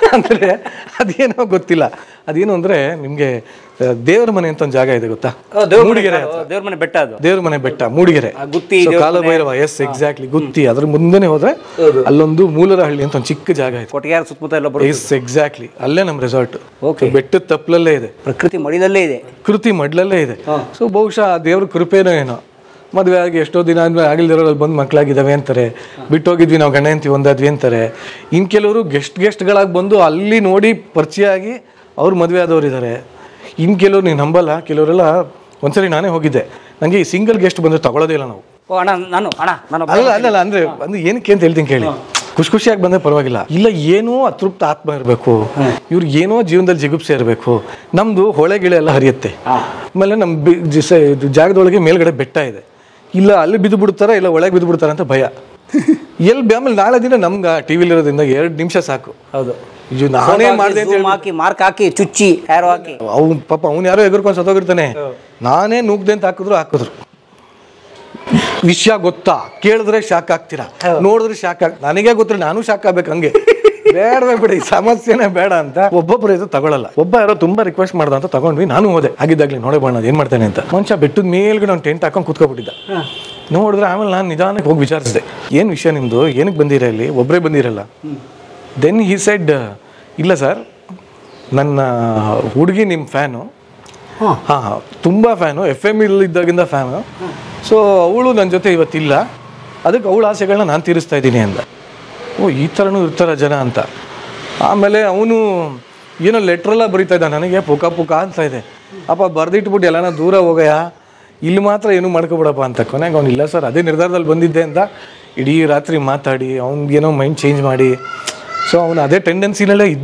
ಅಂದರೆ ಅದೇನೋ ಗೊತ್ತಿಲ್ಲ ಅದೇನು ಅಂದರೆ ನಿಮಗೆ ದೇವರ ಮನೆ ಅಂತ ಒಂದು ಜಾಗ ಇದೆ ಗೊತ್ತಾ ಮೂಡಿಗೆರೆ ಹತ್ರ. ದೇವ್ರ ಮನೆ ಬೆಟ್ಟ ಅದು ದೇವ್ರ ಮನೆ ಬೆಟ್ಟ ಮೂಡಿಗೆರೆ ಆ ಗುತ್ತಿ So, ಕಾಲಭೈರವ ಎಸ್ ಎಕ್ಸಾಕ್ಟ್ಲಿ ಗುತ್ತಿ ಅದ್ರ ಮುಂದೆನೆ ಹೋದ್ರೆ ಅಲ್ಲೊಂದು ಮೂಲರಹಳ್ಳಿ ಅಂತ ಒಂದು ಚಿಕ್ಕ ಜಾಗ ಇದೆ ಕೊಟ್ಟಿಗೆ ಸುತ್ತಮುತ್ತ ಎಲ್ಲ ಬರೋದು ಎಸ್ ಎಕ್ಸಾಕ್ಟ್ಲಿ ಅಲ್ಲೇ ನಮ್ಮ ರೆಸಾರ್ಟ್ Okay. ಬೆಟ್ಟದ ತಪ್ಪಲಲ್ಲೇ ಇದೆ ಪ್ರಕೃತಿ ಮಡಿದಲ್ಲೇ ಇದೆ ಕೃತಿ ಮಡ್ಲಲ್ಲೇ ಇದೆ ಸೊ ಬಹುಶಃ ಆ ದೇವ್ರ ಕೃಪೆನೋ ಏನೋ ಮದುವೆ ಆಗಿ ಎಷ್ಟೋ ದಿನ ಆದ್ಮೇಲೆ ಆಗಿಲ್ದಿರೋರಲ್ಲಿ ಬಂದು ಮಕ್ಕಳಾಗಿದ್ದಾವೆ ಅಂತಾರೆ ಬಿಟ್ಟೋಗಿದ್ವಿ ನಾವು ಗಂಡ ಹೆಂಡತಿ ಒಂದಾದ್ವಿ ಅಂತಾರೆ ಇನ್ನು ಕೆಲವರು ಗೆಸ್ಟ್ ಗೆಸ್ಟ್ಗಳಾಗಿ ಬಂದು ಅಲ್ಲಿ ನೋಡಿ ಪರಿಚಯ ಆಗಿ ಅವ್ರು ಮದುವೆ ಆದವ್ರು ಇದ್ದಾರೆ ಇನ್ನು ಕೆಲವರು ನೀನು ನಂಬಲ್ಲ ಕೆಲವರೆಲ್ಲ ಒಂದ್ಸರಿ ನಾನೇ ಹೋಗಿದ್ದೆ ನನಗೆ ಈ ಸಿಂಗಲ್ ಗೆಸ್ಟ್ ಬಂದರೆ ತಗೊಳ್ಳೋದೇ ಇಲ್ಲ ನಾವು ಓ ಅಣ್ಣ ನಾನು ಅಣ್ಣ ನಾನು ಅಲ್ಲ ಅಲ್ಲಲ್ಲ ಅಂದ್ರೆ ಅಂದ್ರೆ ಏನಕ್ಕೆ ಅಂತ ಹೇಳ್ತೀನಿ ಕೇಳಿ ಖುಷಿ ಖುಷಿಯಾಗಿ ಬಂದ್ರೆ ಪರವಾಗಿಲ್ಲ ಇಲ್ಲ ಏನೋ ಅತೃಪ್ತ ಆತ್ಮ ಇರಬೇಕು ಇವ್ರಿಗೆ ಏನೋ ಜೀವನದಲ್ಲಿ ಜಿಗುಪ್ಸೆ ಇರಬೇಕು ನಮ್ದು ಹೊಳೆ ಗಿಳೆ ಎಲ್ಲ ಹರಿಯುತ್ತೆ ಆಮೇಲೆ ನಮ್ಮ ಬಿ- ಜಿ- ಸ- ಇದು ಜಾಗದೊಳಗೆ ಮೇಲ್ಗಡೆ ಬೆಟ್ಟ ಇದೆ ಇಲ್ಲ ಅಲ್ಲಿ ಬಿದ್ದು ಬಿಡ್ತಾರ ಇಲ್ಲ ಒಳಗೆ ಬಿದ್ದು ಬಿಡ್ತಾರ ಅಂತ ಭಯ ಎಲ್ಲಿ ಬಿ- ಆಮೇಲೆ ನಾಳೆ ದಿನ ನಮ್ಗೆ ಟಿವಿಲಿ ಇರೋದ್ರಿಂದ ಎರಡು ನಿಮಿಷ ಸಾಕು ಹೌದು ಇದು ನಾನೇ ಮಾಡಿದೆ ಅಂತ Zoom ಹಾಕಿ ಮಾರ್ಕ್ ಹಾಕಿ ಚುಚ್ಚಿ ಯಾರೋ ಹಾಕಿ ಅವ್ನು ಪಾಪ ಅವ್ನು ಯಾರೋ ಎಗರ್ಕೊಂಡು ಸತ್ತೋಗಿರ್ತಾನೆ ನಾನೇ ನುಗ್ದೆ ಅಂತ ಹಾಕಿದ್ರು ಹಾಕಿದ್ರು ವಿಷಯ ಗೊತ್ತಾ ಕೇಳಿದ್ರೆ ಶಾಕ್ ಆಗ್ತೀರಾ ನೋಡಿದ್ರೆ ಶಾಕ್ ಆಗ್ ನನಗೆ ಗೊತ್ತಿಲ್ಲ ನಾನು ಶಾಕ್ ಆಗ್ಬೇಕು ಹಂಗೆ ಬೇಡವೇ ಬಿಡಿ ಈ ಸಮಸ್ಯೆನೇ ಬೇಡ ಅಂತ ಒಬ್ಬೊಬ್ಬರು ಇದು ತಗೊಳಲ್ಲ ಒಬ್ಬ ಯಾರೋ ತುಂಬಾ ರಿಕ್ವೆಸ್ಟ್ ಮಾಡ್ದ ಅಂತ ತಗೊಂಡ್ವಿ ನಾನು ಹೋದೆ ಆಗಿದ್ದಾಗ್ಲಿ ನೋಡೇ ಬಣ್ಣ ಏನ್ ಮಾಡ್ತಾನೆ ಅಂತ ಮನುಷ್ಯ ಬೆಟ್ಟದ ಮೇಲ್ಗಡೆ ಒಂದು ಟೆಂಟ್ ಹಾಕೊಂಡು ಕೂತ್ಕೊಬಿಟ್ಟಿದ್ದ ನೋಡಿದ್ರೆ ಆಮೇಲೆ ನಾನು ನಿಧಾನಕ್ಕೆ ಹೋಗಿ ವಿಚಾರಿಸಿದೆ ಏನ್ ವಿಷಯ ನಿಮ್ದು ಏನಕ್ಕೆ ಬಂದಿರ ಇಲ್ಲಿ ಒಬ್ಬರೇ ಬಂದಿರಲ್ಲ ದೆನ್ ಹಿ ಸೆಡ್ ಇಲ್ಲ ಸರ್ ನನ್ನ ಹುಡುಗಿ ನಿಮ್ಮ ಫ್ಯಾನು ಹಾಂ ತುಂಬ ಫ್ಯಾನು ಎಫ್ ಎಮ್ ಇದ್ದಾಗಿಂದ ಫ್ಯಾನು ಸೊ ಅವಳು ನನ್ನ ಜೊತೆ ಇವತ್ತಿಲ್ಲ ಅದಕ್ಕೆ ಅವಳ ಆಸೆಗಳನ್ನ ನಾನು ತೀರಿಸ್ತಾ ಇದ್ದೀನಿ ಅಂದ ಓ ಈ ಥರನೂ ಇರ್ತಾರ ಜನ ಅಂತ ಆಮೇಲೆ ಅವನು ಏನೋ ಲೆಟ್ರೆಲ್ಲ ಬರೀತಾ ಇದ್ದ ನನಗೆ ಪುಕ ಪುಕ ಅಂತ ಇದೆ ಅಪ್ಪ ಬರ್ದಿಟ್ಬಿಟ್ಟು ಎಲ್ಲಾನ ದೂರ ಹೋಗಯ್ಯ ಇಲ್ಲಿ ಮಾತ್ರ ಏನು ಮಾಡ್ಕೊಬಿಡಪ್ಪ ಅಂತ ಕೊನೆಗೆ ಅವ್ನು ಇಲ್ಲ ಸರ್ ಅದೇ ನಿರ್ಧಾರದಲ್ಲಿ ಬಂದಿದ್ದೆ ಅಂತ ಇಡೀ ರಾತ್ರಿ ಮಾತಾಡಿ ಅವ್ನಿಗೇನೋ ಮೈಂಡ್ ಚೇಂಜ್ ಮಾಡಿ ಸೊ ಅವನು ಅದೇ ಟೆಂಡೆನ್ಸಿನಲ್ಲೇ ಇದ್ದ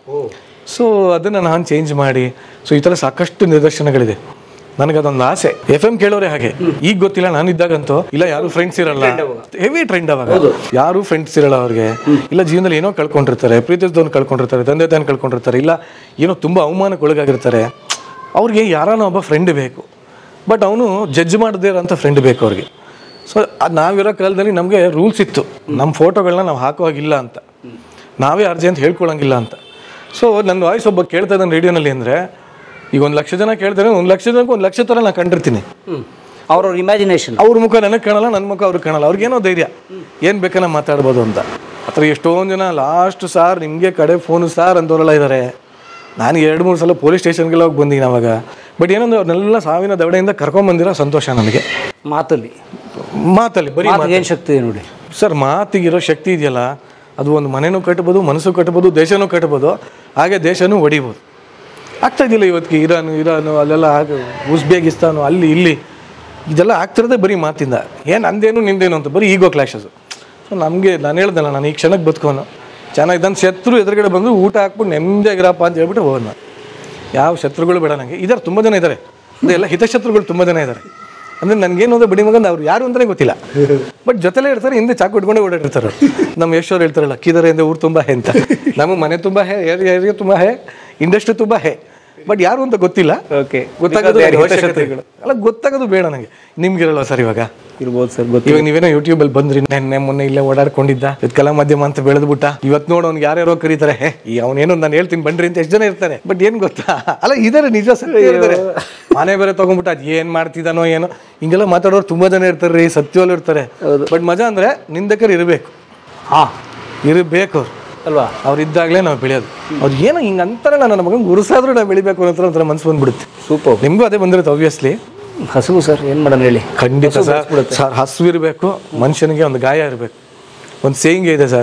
ಸೊ ಅದನ್ನು ನಾನು ಚೇಂಜ್ ಮಾಡಿ ಸೊ ಈ ಥರ ಸಾಕಷ್ಟು ನಿದರ್ಶನಗಳಿದೆ ನನಗದೊಂದು ಆಸೆ ಎಫ್ ಎಂ ಕೇಳೋರೆ ಹಾಗೆ ಈಗ ಗೊತ್ತಿಲ್ಲ ನಾನು ಇದ್ದಾಗಂತೂ ಇಲ್ಲ ಯಾರು ಫ್ರೆಂಡ್ಸ್ ಇರಲ್ಲ ಹೆವಿ ಟ್ರೆಂಡ್ ಅವಾಗ ಯಾರು ಫ್ರೆಂಡ್ಸ್ ಇರಲ್ಲ ಅವ್ರಿಗೆ ಇಲ್ಲ ಜೀವನದಲ್ಲಿ ಏನೋ ಕಳ್ಕೊಂಡಿರ್ತಾರೆ ಪ್ರೀತಿಸಿದವ್ನು ಕಳ್ಕೊಂಡಿರ್ತಾರೆ ತಂದೆ ತಾನು ಕಳ್ಕೊಂಡಿರ್ತಾರೆ ಇಲ್ಲ ಏನೋ ತುಂಬ ಅವಮಾನಕ್ಕೆ ಒಳಗಾಗಿರ್ತಾರೆ ಅವ್ರಿಗೆ ಯಾರಾನೋ ಒಬ್ಬ ಫ್ರೆಂಡ್ ಬೇಕು ಬಟ್ ಅವನು ಜಡ್ಜ್ ಮಾಡದೇ ಇರೋಂಥ ಫ್ರೆಂಡ್ ಬೇಕು ಅವ್ರಿಗೆ ಸೊ ಅದು ನಾವಿರೋ ಕಾಲದಲ್ಲಿ ನಮಗೆ ರೂಲ್ಸ್ ಇತ್ತು ನಮ್ಮ ಫೋಟೋಗಳನ್ನ ನಾವು ಹಾಕೋ ಹಾಗಿಲ್ಲ ಅಂತ ನಾವೇ ಅರ್ಜಿ ಅಂತ ಹೇಳ್ಕೊಳಂಗಿಲ್ಲ ಅಂತ ಸೊ ನನ್ನ ವಾಯ್ಸ್ ಒಬ್ಬ ಕೇಳ್ತಾ ಇದ್ದಾನೆ ರೇಡಿಯೋನಲ್ಲಿ ಅಂದರೆ ಈಗ ಒಂದು ಲಕ್ಷ ಜನ ಕೇಳ್ತಾರೆ ಒಂದು ಲಕ್ಷ ಜನಕ್ಕೆ ಒಂದು ಲಕ್ಷ ಥರ ನಾನು ಕಂಡಿರ್ತೀನಿ ಅವ್ರವ್ರ ಇಮ್ಯಾಜಿನೇಷನ್ ಅವ್ರ ಮುಖ ನನಗೆ ಕಾಣಲ್ಲ ನನ್ನ ಮುಖ ಅವ್ರಿಗೆ ಕಾಣಲ್ಲ ಅವ್ರಿಗೇನೋ ಧೈರ್ಯ ಏನು ಬೇಕನ್ನ ಮಾತಾಡ್ಬೋದು ಅಂತ ಆ ಥರ ಎಷ್ಟೊಂದು ಜನ ಲಾಸ್ಟ್ ಸಾರ್ ನಿಮಗೆ ಕಡೆ ಫೋನು ಸಾರ್ ಅಂತವರೆಲ್ಲ ಇದ್ದಾರೆ ನಾನು ಎರಡು ಮೂರು ಸಲ ಪೊಲೀಸ್ ಸ್ಟೇಷನ್ಗೆಲ್ಲ ಹೋಗಿ ಬಂದೀನಿ ಅವಾಗ ಬಟ್ ಏನಂದ್ರೆ ಅವ್ರನ್ನೆಲ್ಲ ಸಾವಿನ ದವಡೆಯಿಂದ ಕರ್ಕೊಂಬಂದಿರೋ ಸಂತೋಷ ನನಗೆ ಮಾತಲ್ಲಿ ಮಾತಲ್ಲಿ ಬರೀ ಮಾತಿಗೆ ಏನು ಶಕ್ತಿ ಇದೆ ನೋಡಿ ಸರ್ ಮಾತಿಗಿರೋ ಶಕ್ತಿ ಇದೆಯಲ್ಲ ಅದು ಒಂದು ಮನೆನೂ ಕಟ್ಬೋದು ಮನಸ್ಸು ಕಟ್ಬೋದು ದೇಶನೂ ಕಟ್ಬೋದು ಹಾಗೆ ದೇಶನೂ ಹೊಡಿಬೋದು ಆಗ್ತಾ ಇದೆಯಲ್ಲ ಇವತ್ತಿಗೆ ಇರಾನು ಇರಾನು ಅಲ್ಲೆಲ್ಲ ಆಗ ಉಜ್ಬೇಕಿಸ್ತಾನು ಅಲ್ಲಿ ಇಲ್ಲಿ ಇದೆಲ್ಲ ಆಗ್ತಿರೋದೇ ಬರೀ ಮಾತಿಂದ ಏನು ನಂದೇನು ನಿಂದೇನು ಅಂತ ಬರೀ ಈಗೋ ಕ್ಲಾಶಸ್ಸು ಸೊ ನಮಗೆ ನಾನು ಹೇಳ್ದಲ್ಲ ನಾನು ಈ ಕ್ಷಣಕ್ಕೆ ಬದುಕೋನು ಚೆನ್ನಾಗಿ ನನ್ನ ಶತ್ರು ಎದುರುಗಡೆ ಬಂದು ಊಟ ಹಾಕ್ಬಿಟ್ಟು ನೆಮ್ಮದಿಯಾಗಿರಪ್ಪ ಅಂತ ಹೇಳ್ಬಿಟ್ಟು ಹೋಗೋದು ನಾನು ಯಾವ ಶತ್ರುಗಳು ಬೇಡ ನನಗೆ ಇದ್ದಾರೆ ತುಂಬ ಜನ ಇದ್ದಾರೆ ಅಂದರೆ ಎಲ್ಲ ಹಿತಶತ್ರುಗಳು ತುಂಬ ಜನ ಇದ್ದಾರೆ ಅಂದರೆ ನನಗೇನು ಅಂದ್ರೆ ಬಡಿ ಮಗಂದು ಅವ್ರು ಯಾರು ಅಂತಲೇ ಗೊತ್ತಿಲ್ಲ ಬಟ್ ಜೊತೆಲೇ ಇರ್ತಾರೆ ಹಿಂದೆ ಚಾಕು ಇಟ್ಕೊಂಡೇ ಓಡಾಡಿರ್ತಾರೆ ಅವ್ರು. ನಮ್ಮ ಯಶೋರು ಹೇಳ್ತಾರಲ್ಲ ಕಿದರೆ ಹಿಂದೆ ಊರು ತುಂಬ ಹೇ ಅಂತ ನಮ್ಮ ಮನೆ ತುಂಬ ಹೇ ಏರಿಯಾ ತುಂಬ ಹೇ ಇಂಡಸ್ಟ್ರಿ ತುಂಬ ಹೇ ಬಟ್ ಯಾರು ಅಂತ ಗೊತ್ತಿಲ್ಲ ಓಕೆ ಗೊತ್ತಾಗೋದು ಅವಶ್ಯಕತೆಗಳು ಅಲ್ಲ ಗೊತ್ತಾಗೋದು ಬೇಡ ನನಗೆ ನಿಮ್ಗಿರಲ್ವ ಸರ್ ಇವಾಗ ಇರ್ಬೋದು ಸರ್ ಗೊತ್ತು ಇವಾಗ ನೀವೇನೋ ಯೂಟ್ಯೂಬ್ ಅಲ್ಲಿ ಬಂದ್ರಿ ನೆನ್ನೆ ಮೊನ್ನೆ ಇಲ್ಲೇ ಓಡಾಡ್ಕೊಂಡಿದ್ದ ಇವತ್ತು ಕಲಾ ಮಾಧ್ಯಮ ಅಂತ ಬೆಳೆದ್ಬಿಟ್ಟ ಇವತ್ತು ನೋಡು ಅವ್ನಿಗೆ ಯಾರ್ಯಾರೋ ಕರೀತಾರೆ ಹೇ ಈ ಅವನೇನೋ ನಾನು ಹೇಳ್ತೀನಿ ಬನ್ರಿ ಅಂತ ಎಷ್ಟು ಜನ ಇರ್ತಾರೆ ಬಟ್ ಏನ್ ಗೊತ್ತಾ ಅಲ್ಲ ಇದಾರೆ ನಿಜ ಸತ್ಯ ಇರ್ತಾರೆ ಮನೆ ಬೇರೆ ತಗೊಂಡ್ಬಿಟ್ಟು ಅದ್ ಏನ್ ಮಾಡ್ತಿದ್ದಾನೋ ಏನೋ ಹಿಂಗೆಲ್ಲ ಮಾತಾಡೋರು ತುಂಬಾ ಜನ ಇರ್ತಾರೆ ರೀ ಸತ್ಯವಾಗ್ಲೂ ಇರ್ತಾರೆ ಬಟ್ ಮಜಾ ಅಂದ್ರೆ ನಿಂದಕರು ಇರಬೇಕು ಹಾ ಇರಬೇಕು ಅವ್ರು ಅಲ್ವಾ ಅವ್ರು ಇದ್ದಾಗಲೇ ನಾವು ಬೆಳೆಯೋದು ಅವ್ರು ಏನೋ ಹಿಂಗೆ ಅಂತಾರೆ ನನ್ನ ಮಗನ್ ಗುರುಸಾದ್ರೂ ನಾವು ಬೆಳಿಬೇಕು ಅನ್ನೋ ಒಂಥರ ಮನ್ಸು ಬಂದ್ಬಿಡುತ್ತೆ ಸೂಪರ್ ನಿಮಗೂ ಅದೇ ಬಂದಿರುತ್ತೆ ಆಬ್ವಿಯಸ್ಲಿ ಹಸುವು ಸರ್ ಏನು ಮಾಡೋಣ ಹೇಳಿ ಖಂಡಿತ ಸರ್ ಸರ್ ಹಸು ಇರಬೇಕು ಮನುಷ್ಯನಿಗೆ ಒಂದು ಗಾಯ ಇರಬೇಕು ಒಂದು ಸೇಯಿಂಗ್ ಇದೆ sir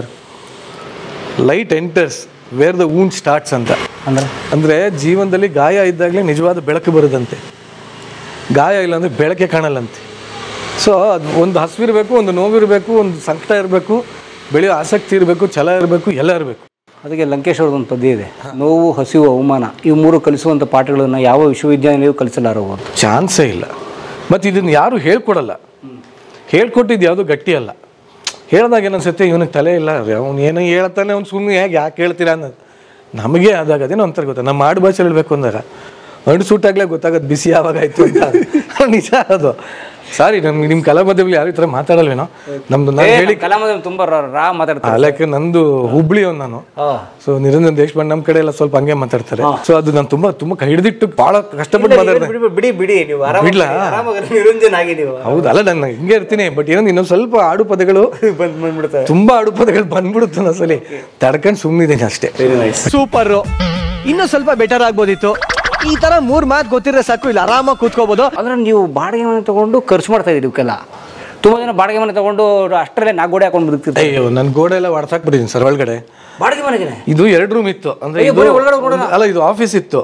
light enters where the wound starts ಅಂತ ಅಂದ್ರೆ ಅಂದರೆ ಜೀವನದಲ್ಲಿ ಗಾಯ ಇದ್ದಾಗಲೇ ನಿಜವಾದ ಬೆಳಕು ಬರೋದಂತೆ ಗಾಯ ಇಲ್ಲ ಅಂದರೆ ಬೆಳಕೆ ಕಾಣಲ್ಲಂತೆ ಸೊ ಅದು ಒಂದು ಹಸಿವಿರಬೇಕು ಒಂದು ನೋವಿರಬೇಕು ಒಂದು ಸಂಕಟ ಇರಬೇಕು ಬೆಳೆಯೋ ಆಸಕ್ತಿ ಇರಬೇಕು ಛಲ ಇರಬೇಕು ಎಲ್ಲ ಇರಬೇಕು ಅದಕ್ಕೆ ಲಂಕೇಶ್ ಅವ್ರದ್ದು ಒಂದು ಪದ್ಯ ಇದೆ ನೋವು ಹಸಿವು ಅವಮಾನ ಇವು ಮೂರು ಕಲಿಸುವಂಥ ಪಾಠಗಳನ್ನು ಯಾವ ವಿಶ್ವವಿದ್ಯಾನಿಲಯವೂ ಕಲಿಸಲಾರಬಹುದು ಚಾನ್ಸೇ ಇಲ್ಲ ಮತ್ತು ಇದನ್ನು ಯಾರು ಹೇಳ್ಕೊಡಲ್ಲ ಹೇಳ್ಕೊಟ್ಟಿದ್ದು ಯಾವುದು ಗಟ್ಟಿ ಅಲ್ಲ ಹೇಳ್ದಾಗ ಏನನ್ಸುತ್ತೆ ಇವನಿಗೆ ತಲೆ ಇಲ್ಲ ಅವ್ನು ಏನೋ ಹೇಳ್ತಾನೆ ಅವ್ನು ಸುಮ್ಮನೆ ಹೇಗೆ ಯಾಕೆ ಹೇಳ್ತೀರಾ ಅನ್ನೋದು ನಮಗೆ ಆದಾಗ ಅದೇನೋ ಒಂಥರ ಗೊತ್ತಾ ನಮ್ಮ ಆಡು ಭಾಷೆ ಹೇಳ್ಬೇಕು ಅಂದಾಗ ಅಂಡು ಸೂಟಾಗ್ಲೇ ಗೊತ್ತಾಗೋದು ಬಿಸಿ ಯಾವಾಗ ಆಯಿತು ಅಂತ ನಿಜ ಅದು ಸಾರಿ ನಮ್ಗೆ ನಿಮ್ಮ ಕಲಾ ಮಧ್ಯದಲ್ಲಿ ಯಾರು ಈ ಥರ ಮಾತಾಡಲ್ವೇನೋ ನಮ್ದು ನಾನು ಹೇಳಿ ಕಲಾಮದ ತುಂಬಾ ರಾ- ರಾ ಮಾತಾಡ್ತಾರೆ ಅಲ್ಲಕ್ಕೆ ನಂದು ಹುಬ್ಳಿ ಅವ್ನು ನಾನು ಸೊ ನಿರಂಜನ್ ದೇಶಪಾಂಡೆ ನಮ್ಮ ಕಡೆ ಎಲ್ಲ ಸ್ವಲ್ಪ ಹಂಗೆ ಮಾತಾಡ್ತಾರೆ ಸೊ ಅದು ನಾನು ತುಂಬಾ ತುಂಬಾ ಹಿಡಿದಿಟ್ಟು ಬಹಳ ಕಷ್ಟಪಟ್ಟು ಮಾತಾಡ್ದೆ ಬಿಡಿ ಬಿಡಿ ಬಿಡಿ ನೀವು ಬಿಡ್ಲಾ? ನಿರಂಜನ್ ಆಗಿ ನೀವು ಹೌದು ಅಲ್ಲ ನಾನು ಹಿಂಗೆ ಇರ್ತೀನಿ ಬಟ್ ಏನಂದ್ರೆ ಇನ್ನೊಂದು ಸ್ವಲ್ಪ ಆಡು ಪದಗಳು ಬಂದ್ ಬಂದ್ಬಿಡ್ತಾರೆ ತುಂಬಾ ಆಡು ಪದಗಳು ಬಂದ್ಬಿಡುತ್ತೆ ಒಂದೊಂದ್ಸಲಿ ತಡ್ಕೊಂಡು ಸುಮ್ಮನಿದ್ದೀನಿ ಅಷ್ಟೇ ಸೂಪರ್ ಇನ್ನೂ ಸ್ವಲ್ಪ ಬೆಟರ್ ಆಗ್ಬೋದಿತ್ತು ಈ ತರ ಮೂರ್ ಮಾತು ಗೊತ್ತಿದ್ರೆ ಸಾಕು ಇಲ್ಲಿ ಆರಾಮಾಗಿ ಕೂತ್ಕೋಬಹುದು ಅಂದ್ರೆ ನೀವು ಬಾಡಿಗೆ ಮನೆ ತಗೊಂಡು ಖರ್ಚು ಮಾಡ್ತಾ ಇದೀರಿ ಇವಕ್ಕೆಲ್ಲ ತುಂಬಾ ಜನ ಬಾಡಿಗೆ ಮನೆ ತಗೊಂಡು ಅಷ್ಟರಲ್ಲೇ ನಾಲ್ಕು ಗೋಡೆ ಹಾಕೊಂಡು ಬದುಕ್ತಿರ್ತಾರೆ ಅಯ್ಯೋ ನನ್ನ ಗೋಡೆ ಎಲ್ಲ ಹೊಡ್ಸಾಕ್ಬಿಟ್ಟಿದ್ದೀನಿ ಸರ್ ಒಳಗಡೆ ಬಾಡಿಗೆ ಮನೆಗೆ ಇದು ಎರಡು ರೂಮ್ ಇತ್ತು ಅಂದ್ರೆ ಅಯ್ಯೋ, ಇದು ಬರೀ ಒಳಗಡೆ ಹೋಗೋಣ. ಅಲ್ಲ ಇದು ಆಫೀಸ್ ಇತ್ತು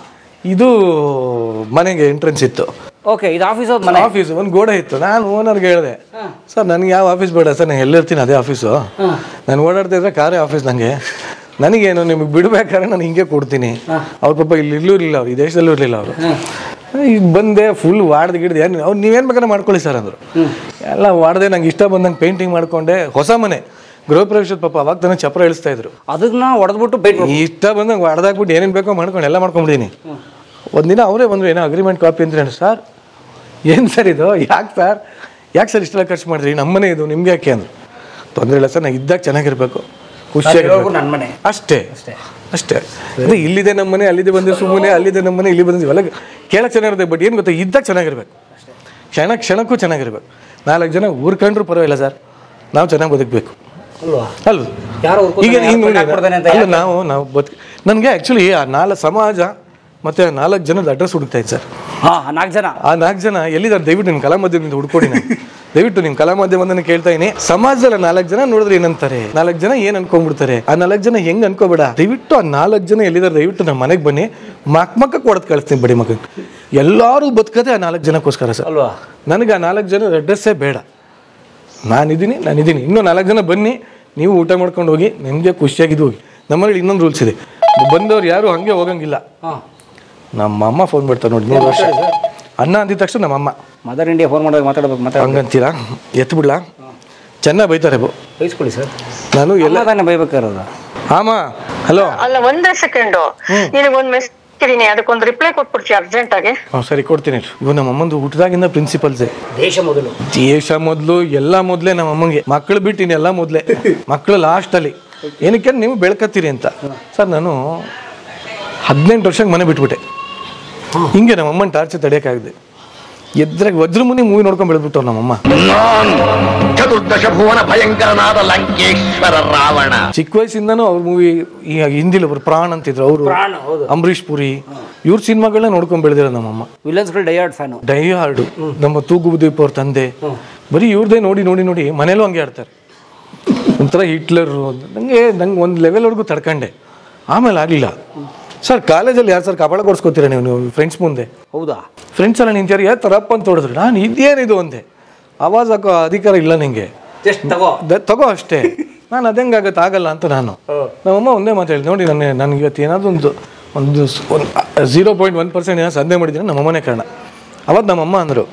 ಇದು ಮನೆಗೆ ಎಂಟ್ರೆನ್ಸ್ ಇತ್ತು ಓಕೆ ಇದು ಆಫೀಸ್ ಹೋದ್ ಮನೆ ಆಫೀಸ್ ಒಂದು ಗೋಡೆ ಇತ್ತು ನಾನು ಓನರ್ಗೆ ಹೇಳಿದೆ ಸರ್ ನನಗೆ ಯಾವ ಆಫೀಸ್ ಬೇಡ ಸರ್ ನಾನು ಎಲ್ಲಿರ್ತೀನಿ ಅದೇ ಆಫೀಸು ನಾನು ಓಡಾಡ್ತಾ ಇದ್ರೆ ಕಾರೇ ಆಫೀಸ್ ನನಗೆ ನನಗೇನು ನಿಮಗೆ ಬಿಡ್ಬೇಕಾದ್ರೆ ನಾನು ಹಿಂಗೆ ಕೊಡ್ತೀನಿ ಅವ್ರ ಪಾಪ ಇಲ್ಲಿ ಇಲ್ಲೂ ಇರಲಿಲ್ಲ ಅವ್ರು ಈ ದೇಶದಲ್ಲೂ ಇರಲಿಲ್ಲ ಅವರು ಈಗ ಬಂದೆ ಫುಲ್ ವಾಡ್ದು ಗಿಡ್ದು ಏನು ಅವ್ರು ನೀವೇನು ಬೇಕಾದ್ರೆ ಮಾಡ್ಕೊಳ್ಳಿ ಸರ್ ಅಂದರು ಎಲ್ಲ ವಾಡ್ದೆ ನಂಗೆ ಇಷ್ಟ ಬಂದಂಗೆ ಪೇಂಟಿಂಗ್ ಮಾಡ್ಕೊಂಡೆ ಹೊಸ ಮನೆ ಗೃಹ ಪ್ರವೇಶದ ಪಾಪ ಅವಾಗ ತಾನೇ ಚಪ್ರ ಇಳಿಸ್ತಾ ಇದ್ರು ಅದನ್ನ ಹೊಡೆದ್ಬಿಟ್ಟು ಬೈಟ್ ಇಷ್ಟ ಬಂದಂಗೆ ಹೊಡೆದಾಕ್ಬಿಟ್ಟು ಏನೇನು ಬೇಕೋ ಮಾಡ್ಕೊಂಡು ಎಲ್ಲ ಮಾಡ್ಕೊಂಬಿಡೀನಿ ಒಂದಿನ ಅವರೇ ಬಂದರು ಏನೋ ಅಗ್ರಿಮೆಂಟ್ ಕಾಪಿ ಅಂತ ಹೇಳಿ ಸರ್ ಏನು ಸರ್ ಇದು ಯಾಕೆ ಸರ್ ಯಾಕೆ ಸರ್ ಇಷ್ಟೆಲ್ಲ ಖರ್ಚು ಮಾಡಿದ್ರಿ ನಮ್ಮನೆ ಇದು ನಿಮ್ಗೆ ಯಾಕೆ ಅಂದ್ರು ತೊಂದರೆ ಇಲ್ಲ ಸರ್ ನಾನು ಇದ್ದಾಗ ಚೆನ್ನಾಗಿರ್ಬೇಕು ಖುಷಿಯಾಗಿರ್ಬೇಕು ನನ್ನ ಮನೆ ಅಷ್ಟೇ ಅಷ್ಟೇ ಅಂದ್ರೆ ಇಲ್ಲಿದೆ ನಮ್ಮನೆ ಅಲ್ಲಿದೆ ಬಂದು ಸುಮ್ಮನೆ ಅಲ್ಲಿದೆ ನಮ್ಮನೆ ಇಲ್ಲಿ ಬಂದು ಇವೆಲ್ಲ ಕೇಳಕ್ಕೆ ಚೆನ್ನಾಗಿರುತ್ತೆ ಬಟ್ ಏನು ಗೊತ್ತಾ ಇದ್ದಾಗ ಚೆನ್ನಾಗಿರ್ಬೇಕು ಕ್ಷಣ ಕ್ಷಣಕ್ಕೂ ಚೆನ್ನಾಗಿರ್ಬೇಕು ನಾಲ್ಕು ಜನ ಊರ್ಕೊಂಡ್ರು ಪರವಾಗಿಲ್ಲ ಸರ್ ನಾವು ಚೆನ್ನಾಗಿ ಬದುಕಬೇಕು ಅಲ್ವಾ ಅಲ್ವ ಯಾರೋ ಈಗ ಹುಡ್ಕೊತಾನೆ, ಹಿಂಗ್ ಯಾರೋ ನೋಡಿ ಕಟ್ಟಾಕ್ಬಿಡ್ತಾನೆ ಅಂತ ಅಲ್ಲ ನಾವು ನಾವು ಬದುಕಿ ನನಗೆ ಆ್ಯಕ್ಚುಲಿ ಆ ನಾಲ್ಕು ಸಮಾಜ ಮತ್ತೆ ನಾಲ್ಕು ಜನದ ಅಡ್ರೆಸ್ ಹುಡುಕ್ತಾ ಇತ್ತು ಸರ್ ಹಾ ನಾಲ್ಕು ಜನ ಆ ನಾಲ್ಕು ಜನ ಎಲ್ಲಿದ್ದಾರೆ ದಯವಿಟ್ಟು ನಿಮ್ಮ ಕಲಾ ಮಾಧ್ಯಮದಿಂದ ಹುಡ್ಕೊಡಿ ನಾನು ದಯವಿಟ್ಟು ನಿಮ್ಮ ಕಲಾ ಮಾಧ್ಯಮದಿಂದ ಕೇಳ್ತಾ ಇದೀನಿ ಸಮಾಜದಲ್ಲಿ ನಾಲ್ಕು ಜನ ನೋಡಿದ್ರೆ ಏನಂತಾರೆ ನಾಲ್ಕು ಜನ ಏನ್ ಅನ್ಕೊಂಡ್ಬಿಡ್ತಾರೆ ಆ ನಾಲ್ಕು ಜನ ಹೆಂಗ್ ಅನ್ಕೋಬೇಡ ದಯವಿಟ್ಟು ಆ ನಾಲ್ಕು ಜನ ಎಲ್ಲಿದ್ದಾರೆ ದಯವಿಟ್ಟು ನಮ್ಮ ಮನೆಗೆ ಬನ್ನಿ ಮಕ್ ಮಕ್ಕಕ್ಕೆ ಕೊಡದ್ ಕಳಿಸ್ತೀನಿ ಬಡಿ ಮಗಕ್ಕೆ ಎಲ್ಲರೂ ಬದುಕದೆ ಆ ನಾಲ್ಕು ಜನಕ್ಕೋಸ್ಕರ ಸರ್ ಅಲ್ವಾ ನನಗೆ ಆ ನಾಲ್ಕು ಜನ ಅಡ್ರೆಸ್ಸೇ ಬೇಡ ನಾನಿದ್ದೀನಿ ನಾನಿದ್ದೀನಿ ಇನ್ನೂ ನಾಲ್ಕು ಜನ ಬನ್ನಿ ನೀವು ಊಟ ಮಾಡ್ಕೊಂಡು ಹೋಗಿ ನಿಮಗೆ ಖುಷಿಯಾಗಿದ್ದು ಹೋಗಿ ನಮ್ಮಲ್ಲಿ ಇನ್ನೊಂದು ರೂಲ್ಸ್ ಇದೆ ಬಂದವ್ರು ಯಾರು ಹಂಗೆ ಹೋಗಂಗಿಲ್ಲ ಹಾ ನಮ್ಮ ಅಮ್ಮ ಫೋನ್ ಮಾಡ್ತಾರೆ ನೋಡಿ ಮೂರು ವರ್ಷ ಅನ್ನ ಅಂದಿದ ತಕ್ಷಣ ನಮ್ಮಮ್ಮ ಮದರ್ ಇಂಡಿಯಾ ಫೋನ್ ಮಾಡಿದಾಗ ಮಾತಾಡ್ಬೇಕು ಮಾತಾಡ ಹಂಗಂತೀರಾ ಎತ್ತು ಬಿಡ್ಲಾ ಚೆನ್ನಾಗಿ ಬೈತಾರೆ ಬೋ ಬೈಸ್ಕೊಳ್ಳಿ ಸರ್ ನಾನು ಎಲ್ಲ ಎಲ್ಲ ತಾನೇ ಬೈಬೇಕಾರದ ಆಮ ಹಲೋ ಅಲ್ಲ ಒಂದೇ ಸೆಕೆಂಡ್ ನಿನಗೆ ಒಂದ್ ಮೆಸೇಜ್ ಹಾಕಿದೀನಿ ಅದಕ್ಕೊಂದು ರಿಪ್ಲೈ ಕೊಟ್ಬಿಡ್ತೀಯ ಅರ್ಜೆಂಟ್ ಆಗಿ ಹಾಂ ಸರಿ ಕೊಡ್ತೀನಿ ಇವು ನಮ್ಮ ಅಮ್ಮಂದು ಹುಟ್ಟಿದಾಗಿಂದ ಪ್ರಿನ್ಸಿಪಲ್ಸೇ ದೇಶ ಮೊದಲು ದೇಶ ಮೊದಲು ಎಲ್ಲ ಮೊದಲೇ ನಮ್ಮ ಅಮ್ಮಂಗೆ ಮಕ್ಕಳು ಬಿಟ್ಟು ಇನ್ನೆಲ್ಲ ಮೊದಲೇ ಮಕ್ಕಳು ಲಾಸ್ಟಲ್ಲಿ ಏನಕ್ಕೆ ನೀವು ಬೆಳ್ಕತ್ತೀರಿ ಅಂತ ಸರ್ ನಾನು ಹದಿನೆಂಟು ವರ್ಷಕ್ಕೆ ಮನೆ ಬಿಟ್ಬಿಟ್ಟೆ ಹಿಂಗೆ ನಮ್ಮ ಅಮ್ಮನ ಟಾರ್ಚರ್ ತಡೆಯೋಕ್ಕಾಗಿದೆ ಎದ್ರಾಗ ವಜ್ರಮುನಿ ಮೂವಿ ನೋಡ್ಕೊಂಡು ಬೆಳೆದ್ಬಿಟ್ಟವ್ರು ನಮ್ಮಮ್ಮ ಚತುರ್ದಶ ಭುವನ ಭಯಂಕರನಾದ ಲಂಕೇಶ್ವರ ರಾವಣ ಚಿಕ್ಕ ವಯಸ್ಸಿಂದನೂ ಅವ್ರ ಮೂವಿ ಈ ಹಿಂದಿಲಿ ಒಬ್ರು ಪ್ರಾಣ್ ಅಂತಿದ್ರು ಅವರು ಪ್ರಾಣ ಹೌದು ಅಂಬರೀಷ್ ಪುರಿ ಇವ್ರ ಸಿನಿಮಾಗಳನ್ನ ನೋಡ್ಕೊಂಡು ಬೆಳೆದಿರೋ ನಮ್ಮಮ್ಮ ವಿಲನ್ಸ್ಗಳು ಡಯಾರ್ಡ್ ಫ್ಯಾನು ಡೈ ಹಾರ್ಡು ನಮ್ಮ ತೂಗುಬುದೀಪ್ ಅವ್ರ ತಂದೆ ಬರೀ ಇವ್ರದೇ ನೋಡಿ ನೋಡಿ ನೋಡಿ ಮನೇಲೂ ಹಂಗೆ ಆಡ್ತಾರೆ ಒಂಥರ ಹಿಟ್ಲರು ನನಗೆ ನಂಗೆ ಒಂದು ಲೆವೆಲ್ವರೆಗೂ ತಡ್ಕೊಂಡೆ ಆಮೇಲೆ ಆಗಲಿಲ್ಲ ಸರ್ ಕಾಲೇಜಲ್ಲಿ ಯಾರು ಸರ್ ಕಪಾಳ ಕೊಡ್ಸ್ಕೊತೀರ ನೀವು ನೀವು ಫ್ರೆಂಡ್ಸ್ ಮುಂದೆ ಹೌದಾ ಫ್ರೆಂಡ್ಸ್ ಎಲ್ಲ ನಿಂತ್ಯಾರು ಯಾವ ತರಪ್ಪ ಅಂತ ಹೊಡೆದ್ರು ನಾನು ಇದೇನಿದು ಅಂದೆ ಆವಾಜ್ ಹಾಕೋ ಅಧಿಕಾರ ಇಲ್ಲ ನಿಂಗೆ ಜಸ್ಟ್ ತಗೋ ದ- ತಗೋ ಅಷ್ಟೇ ನಾನು ಅದಂಗಾಗತ್ತೆ ಆಗಲ್ಲ ಅಂತ ನಾನು ನಮ್ಮಮ್ಮ ಒಂದೇ ಮಾತು ಹೇಳಿ ನೋಡಿ ನನ್ನ ನನಗೆ ಇವತ್ತು ಏನಾದರೂ ಒಂದು ಒಂದು ಒಂದು ಝೀರೋ ಪಾಯಿಂಟ್ ಒನ್ ಪರ್ಸೆಂಟ್ ಏನೋ ಸಂದೇಹ ಮಾಡಿದ್ರೆ ನಮ್ಮಮ್ಮನೇ ಕಾರಣ ಅವತ್ತು ನಮ್ಮಮ್ಮ ಅಂದರು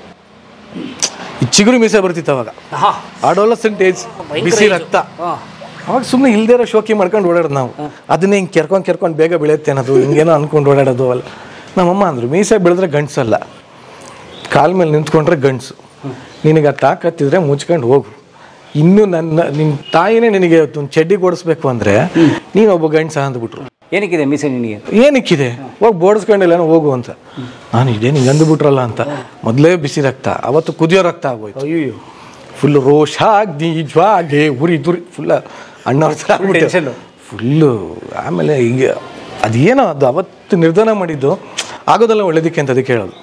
ಈ ಚಿಗುರು ಮೀಸೆ ಬರ್ತಿತ್ತು ಅವಾಗ ಹಾ ಆಡೋಲಸೆಂಟ್ ಏಜ್ ಬಿಸಿ ರಕ್ತ ಹಾ ಅವಾಗ ಸುಮ್ಮನೆ ಇಲ್ದೇ ಇರೋ ಶೋಕಿ ಮಾಡ್ಕೊಂಡು ಓಡಾಡೋದು ನಾವು ಅದನ್ನೇ ಹಿಂಗೆ ಕೆರ್ಕೊಂಡು ಕೆರ್ಕೊಂಡು ಬೇಗ ಬೆಳೆಯುತ್ತೆ ಅನ್ನೋದು ಹಿಂಗೇನೋ ಅನ್ಕೊಂಡು ಓಡಾಡೋದು ಅಲ್ಲ ನಮ್ಮಮ್ಮ ಅಂದರು ಮೀಸೆ ಬೆಳೆದ್ರೆ ಗಂಡ್ಸಲ್ಲ ಕಾಲ್ ಮೇಲೆ ನಿಂತ್ಕೊಂಡ್ರೆ ಗಂಡ್ಸು ನಿನಗೆ ಆ ತಾಕತ್ತಿದ್ರೆ ಮುಚ್ಕೊಂಡು ಹೋಗು ಇನ್ನು ನನ್ನ ನಿಮ್ಮ ತಾಯಿನೇ ನಿನಗೆ ಒಂದು ಚಡ್ಡಿ ಕೊಡಿಸ್ಬೇಕು ಅಂದರೆ ನೀನು ಒಬ್ಬ ಗಂಡ್ಸ ಅಂದ್ಬಿಟ್ರು ಏನಕ್ಕಿದೆ ಮೀಸೆ ನಿನಗೆ ಏನಕ್ಕಿದೆ ಹೋಗಿ ಬೋಡಿಸ್ಕೊಂಡಿಲ್ಲ ಹೋಗು ಅಂತ ನಾನು ಇದೇ ಹಿಂಗೆ ಅಂದ್ಬಿಟ್ರಲ್ಲ ಅಂತ ಮೊದಲೇ ಬಿಸಿ ರಕ್ತ ಅವತ್ತು ಕುದಿಯೋ ರಕ್ತ ಆಗೋಯ್ತು ಅಯ್ಯೋ ಫುಲ್ ರೋಷ ಅಗ್ನಿ ಜ್ವಾಗೆ ಉರಿ ದುರಿ ಫುಲ್ ಅಣ್ಣವ್ರ tension. ಫುಲ್ಲು ಆಮೇಲೆ ಈಗ ಅದೇನೋ ಅದು ಅವತ್ತು ನಿರ್ಧಾರ ಮಾಡಿದ್ದು ಆಗೋದಲ್ಲ ಒಳ್ಳೇದಕ್ಕೆ ಅಂತ ಅದಕ್ಕೆ ಹೇಳೋದು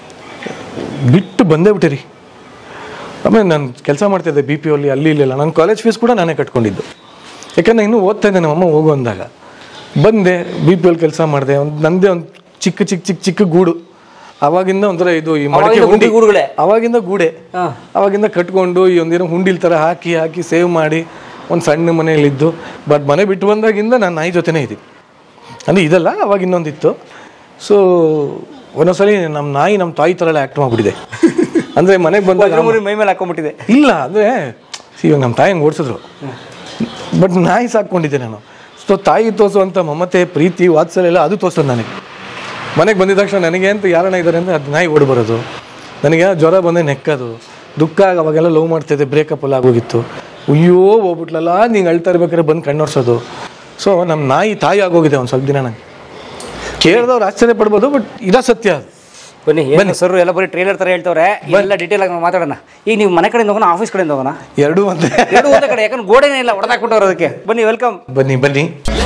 ಬಿಟ್ಟು ಬಂದೇ ಬಿಟ್ಟಿರಿ ಆಮೇಲೆ ನಾನು ಕೆಲಸ ಮಾಡ್ತಿದ್ದೆ ಬಿ ಪಿ ಅಲ್ಲಿ ಅಲ್ಲಿ ಇಲ್ಲೆಲ್ಲ ನನ್ನ ಕಾಲೇಜ್ ಫೀಸ್ ಕೂಡ ನಾನೇ ಕಟ್ಕೊಂಡಿದ್ದು ಯಾಕಂದ್ರೆ ಇನ್ನೂ ಓದ್ತಾ ಇದ್ದೆ ನಮ್ಮಮ್ಮ ಹೋಗು ಅಂದಾಗ ಬಂದೆ ಬಿ ಪಿ ಎಲ್ ಕೆಲಸ ಮಾಡಿದೆ ಒಂದು ನಂದೇ ಒಂದು ಚಿಕ್ಕ ಚಿಕ್ಕ ಚಿಕ್ಕ ಚಿಕ್ಕ ಗೂಡು ಅವಾಗಿಂದ ಒಂಥರ ಇದು ಈ ಮಡಕೆ ಅವಾಗಿಂದ ಹುಂಡಿ ಗುಂಡಿ ಗೂಡುಗಳೇ? ಅವಾಗಿಂದ ಗೂಡೆ ಹಾ. ಅವಾಗಿಂದ ಕಟ್ಕೊಂಡು ಈ ಒಂದಿನ ಹುಂಡಿಲ್ ಥರ ಹಾಕಿ ಹಾಕಿ ಸೇವ್ ಮಾಡಿ ಒಂದು ಸಣ್ಣ ಮನೆಯಲ್ಲಿದ್ದು ಬಟ್ ಮನೆ ಬಿಟ್ಟು ಬಂದಾಗಿಂದ ನಾನು ನಾಯಿ ಜೊತೆನೇ ಇದ್ದೀನಿ ಅಂದರೆ ಇದಲ್ಲ ಅವಾಗ ಇನ್ನೊಂದಿತ್ತು ಸೊ ಒಂದೊಂದ್ಸಲಿ ನಮ್ಮ ನಾಯಿ ನಮ್ಮ ತಾಯಿ ಥರ ಎಲ್ಲ ಆ್ಯಕ್ಟ್ ಮಾಡಿಬಿಟ್ಟಿದೆ ಅಂದರೆ ಮನೆಗೆ ಬಂದಾಗ ಮೈ ಮೇಲೆ ಹಾಕೊಂಡ್ಬಿಟ್ಟಿದೆ ಇಲ್ಲ ಅಂದರೆ ಇವಾಗ ನಮ್ಮ ತಾಯಿ ಹಂಗೆ ಓಡಿಸಿದ್ರು ಬಟ್ ನಾಯಿ ಸಾಕೊಂಡಿದ್ದೆ ನಾನು ಸೊ ತಾಯಿ ತೋರಿಸುವಂಥ ಮಮತೆ ಪ್ರೀತಿ ವಾತ್ಸಲ್ಯ ಎಲ್ಲ ಅದು ತೋರಿಸೋದು ನನಗೆ ಮನೆಗೆ ಬಂದಿದ ತಕ್ಷಣ ನನಗೆ ಅಂತ ಯಾರನ್ನ ಇದ್ದಾರೆ ಅಂದರೆ ಅದು ನಾಯಿ ಓಡಿ ಬರೋದು ನನಗೆ ಜ್ವರ ಬಂದೆ ನೆಕ್ಕದು ದುಃಖ ಆಗ ಅವಾಗೆಲ್ಲ ಲವ್ ಮಾಡ್ತಿದ್ದೆ ಬ್ರೇಕಪ್ ಎಲ್ಲ ಆಗೋಗಿತ್ತು ಅಯ್ಯೋ ಹೋಗ್ಬಿಟ್ಲಲ್ಲ ನೀನು ಅಳ್ತಾ ಇರ್ಬೇಕಾದ್ರೆ ಬಂದು ಕಣ್ಣೊರ್ಸೋದು ಸೊ ನಮ್ಮ ನಾಯಿ ತಾಯಿ ಆಗೋಗಿದೆ ಒಂದು ಸ್ವಲ್ಪ ದಿನ ನಂಗೆ ಕೇಳಿದವ್ರು ಆಶ್ಚರ್ಯ ಪಡ್ಬೋದು ಬಟ್ ಇದ ಸತ್ಯ ಅದು ಬನ್ನಿ ಬನ್ನಿ ಸರ್ ಎಲ್ಲ ಬರೀ ಟ್ರೇಲರ್ ತರ ಹೇಳ್ತವ್ರೆ ಎಲ್ಲ ಡೀಟೇಲ್ ಆಗಿ ಮಾತಾಡೋಣ ಈಗ ನೀವು ಮನೆ ಕಡೆಯಿಂದ ಹೋಗೋಣ ಆಫೀಸ್ ಕಡೆಯಿಂದ ಹೋಗೋಣ ಎರಡೂ ಒಂದೇ ಎರಡು ಒಂದೇ ಕಡೆ ಯಾಕಂದ್ರೆ ಗೋಡೆನೇ ಇಲ್ಲ ಹೊಡೆದಾಕ್ಬಿಟ್ಟವ್ರು ಅದಕ್ಕೆ ಬನ್ನಿ ವೆಲ್ಕಮ್ ಬನ್ನಿ ಬನ್ನಿ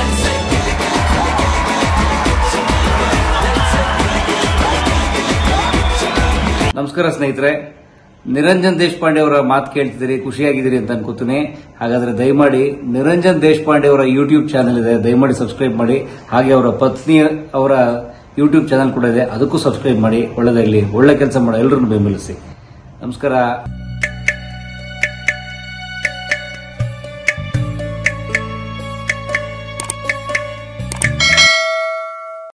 ನಮಸ್ಕಾರ ಸ್ನೇಹಿತರೆ ನಿರಂಜನ್ ದೇಶಪಾಂಡೆ ಅವರ ಮಾತು ಕೇಳ್ತಿದ್ದೀರಿ ಖುಷಿಯಾಗಿದ್ದೀರಿ ಅಂತ ಅನ್ಕೋತೀನಿ ಹಾಗಾದ್ರೆ ದಯಮಾಡಿ ನಿರಂಜನ್ ದೇಶಪಾಂಡೆ ಅವರ ಯೂಟ್ಯೂಬ್ ಚಾನೆಲ್ ಇದೆ ದಯಮಾಡಿ ಸಬ್ಸ್ಕ್ರೈಬ್ ಮಾಡಿ ಹಾಗೆ ಅವರ ಪತ್ನಿ ಅವರ ಯೂಟ್ಯೂಬ್ ಚಾನೆಲ್ ಕೂಡ ಇದೆ ಅದಕ್ಕೂ ಸಬ್ಸ್ಕ್ರೈಬ್ ಮಾಡಿ ಒಳ್ಳೆದಾಗಲಿ ಒಳ್ಳೆ ಕೆಲಸ ಮಾಡೋ ಎಲ್ಲರನ್ನು ಬೆಂಬಲಿಸಿ ನಮಸ್ಕಾರ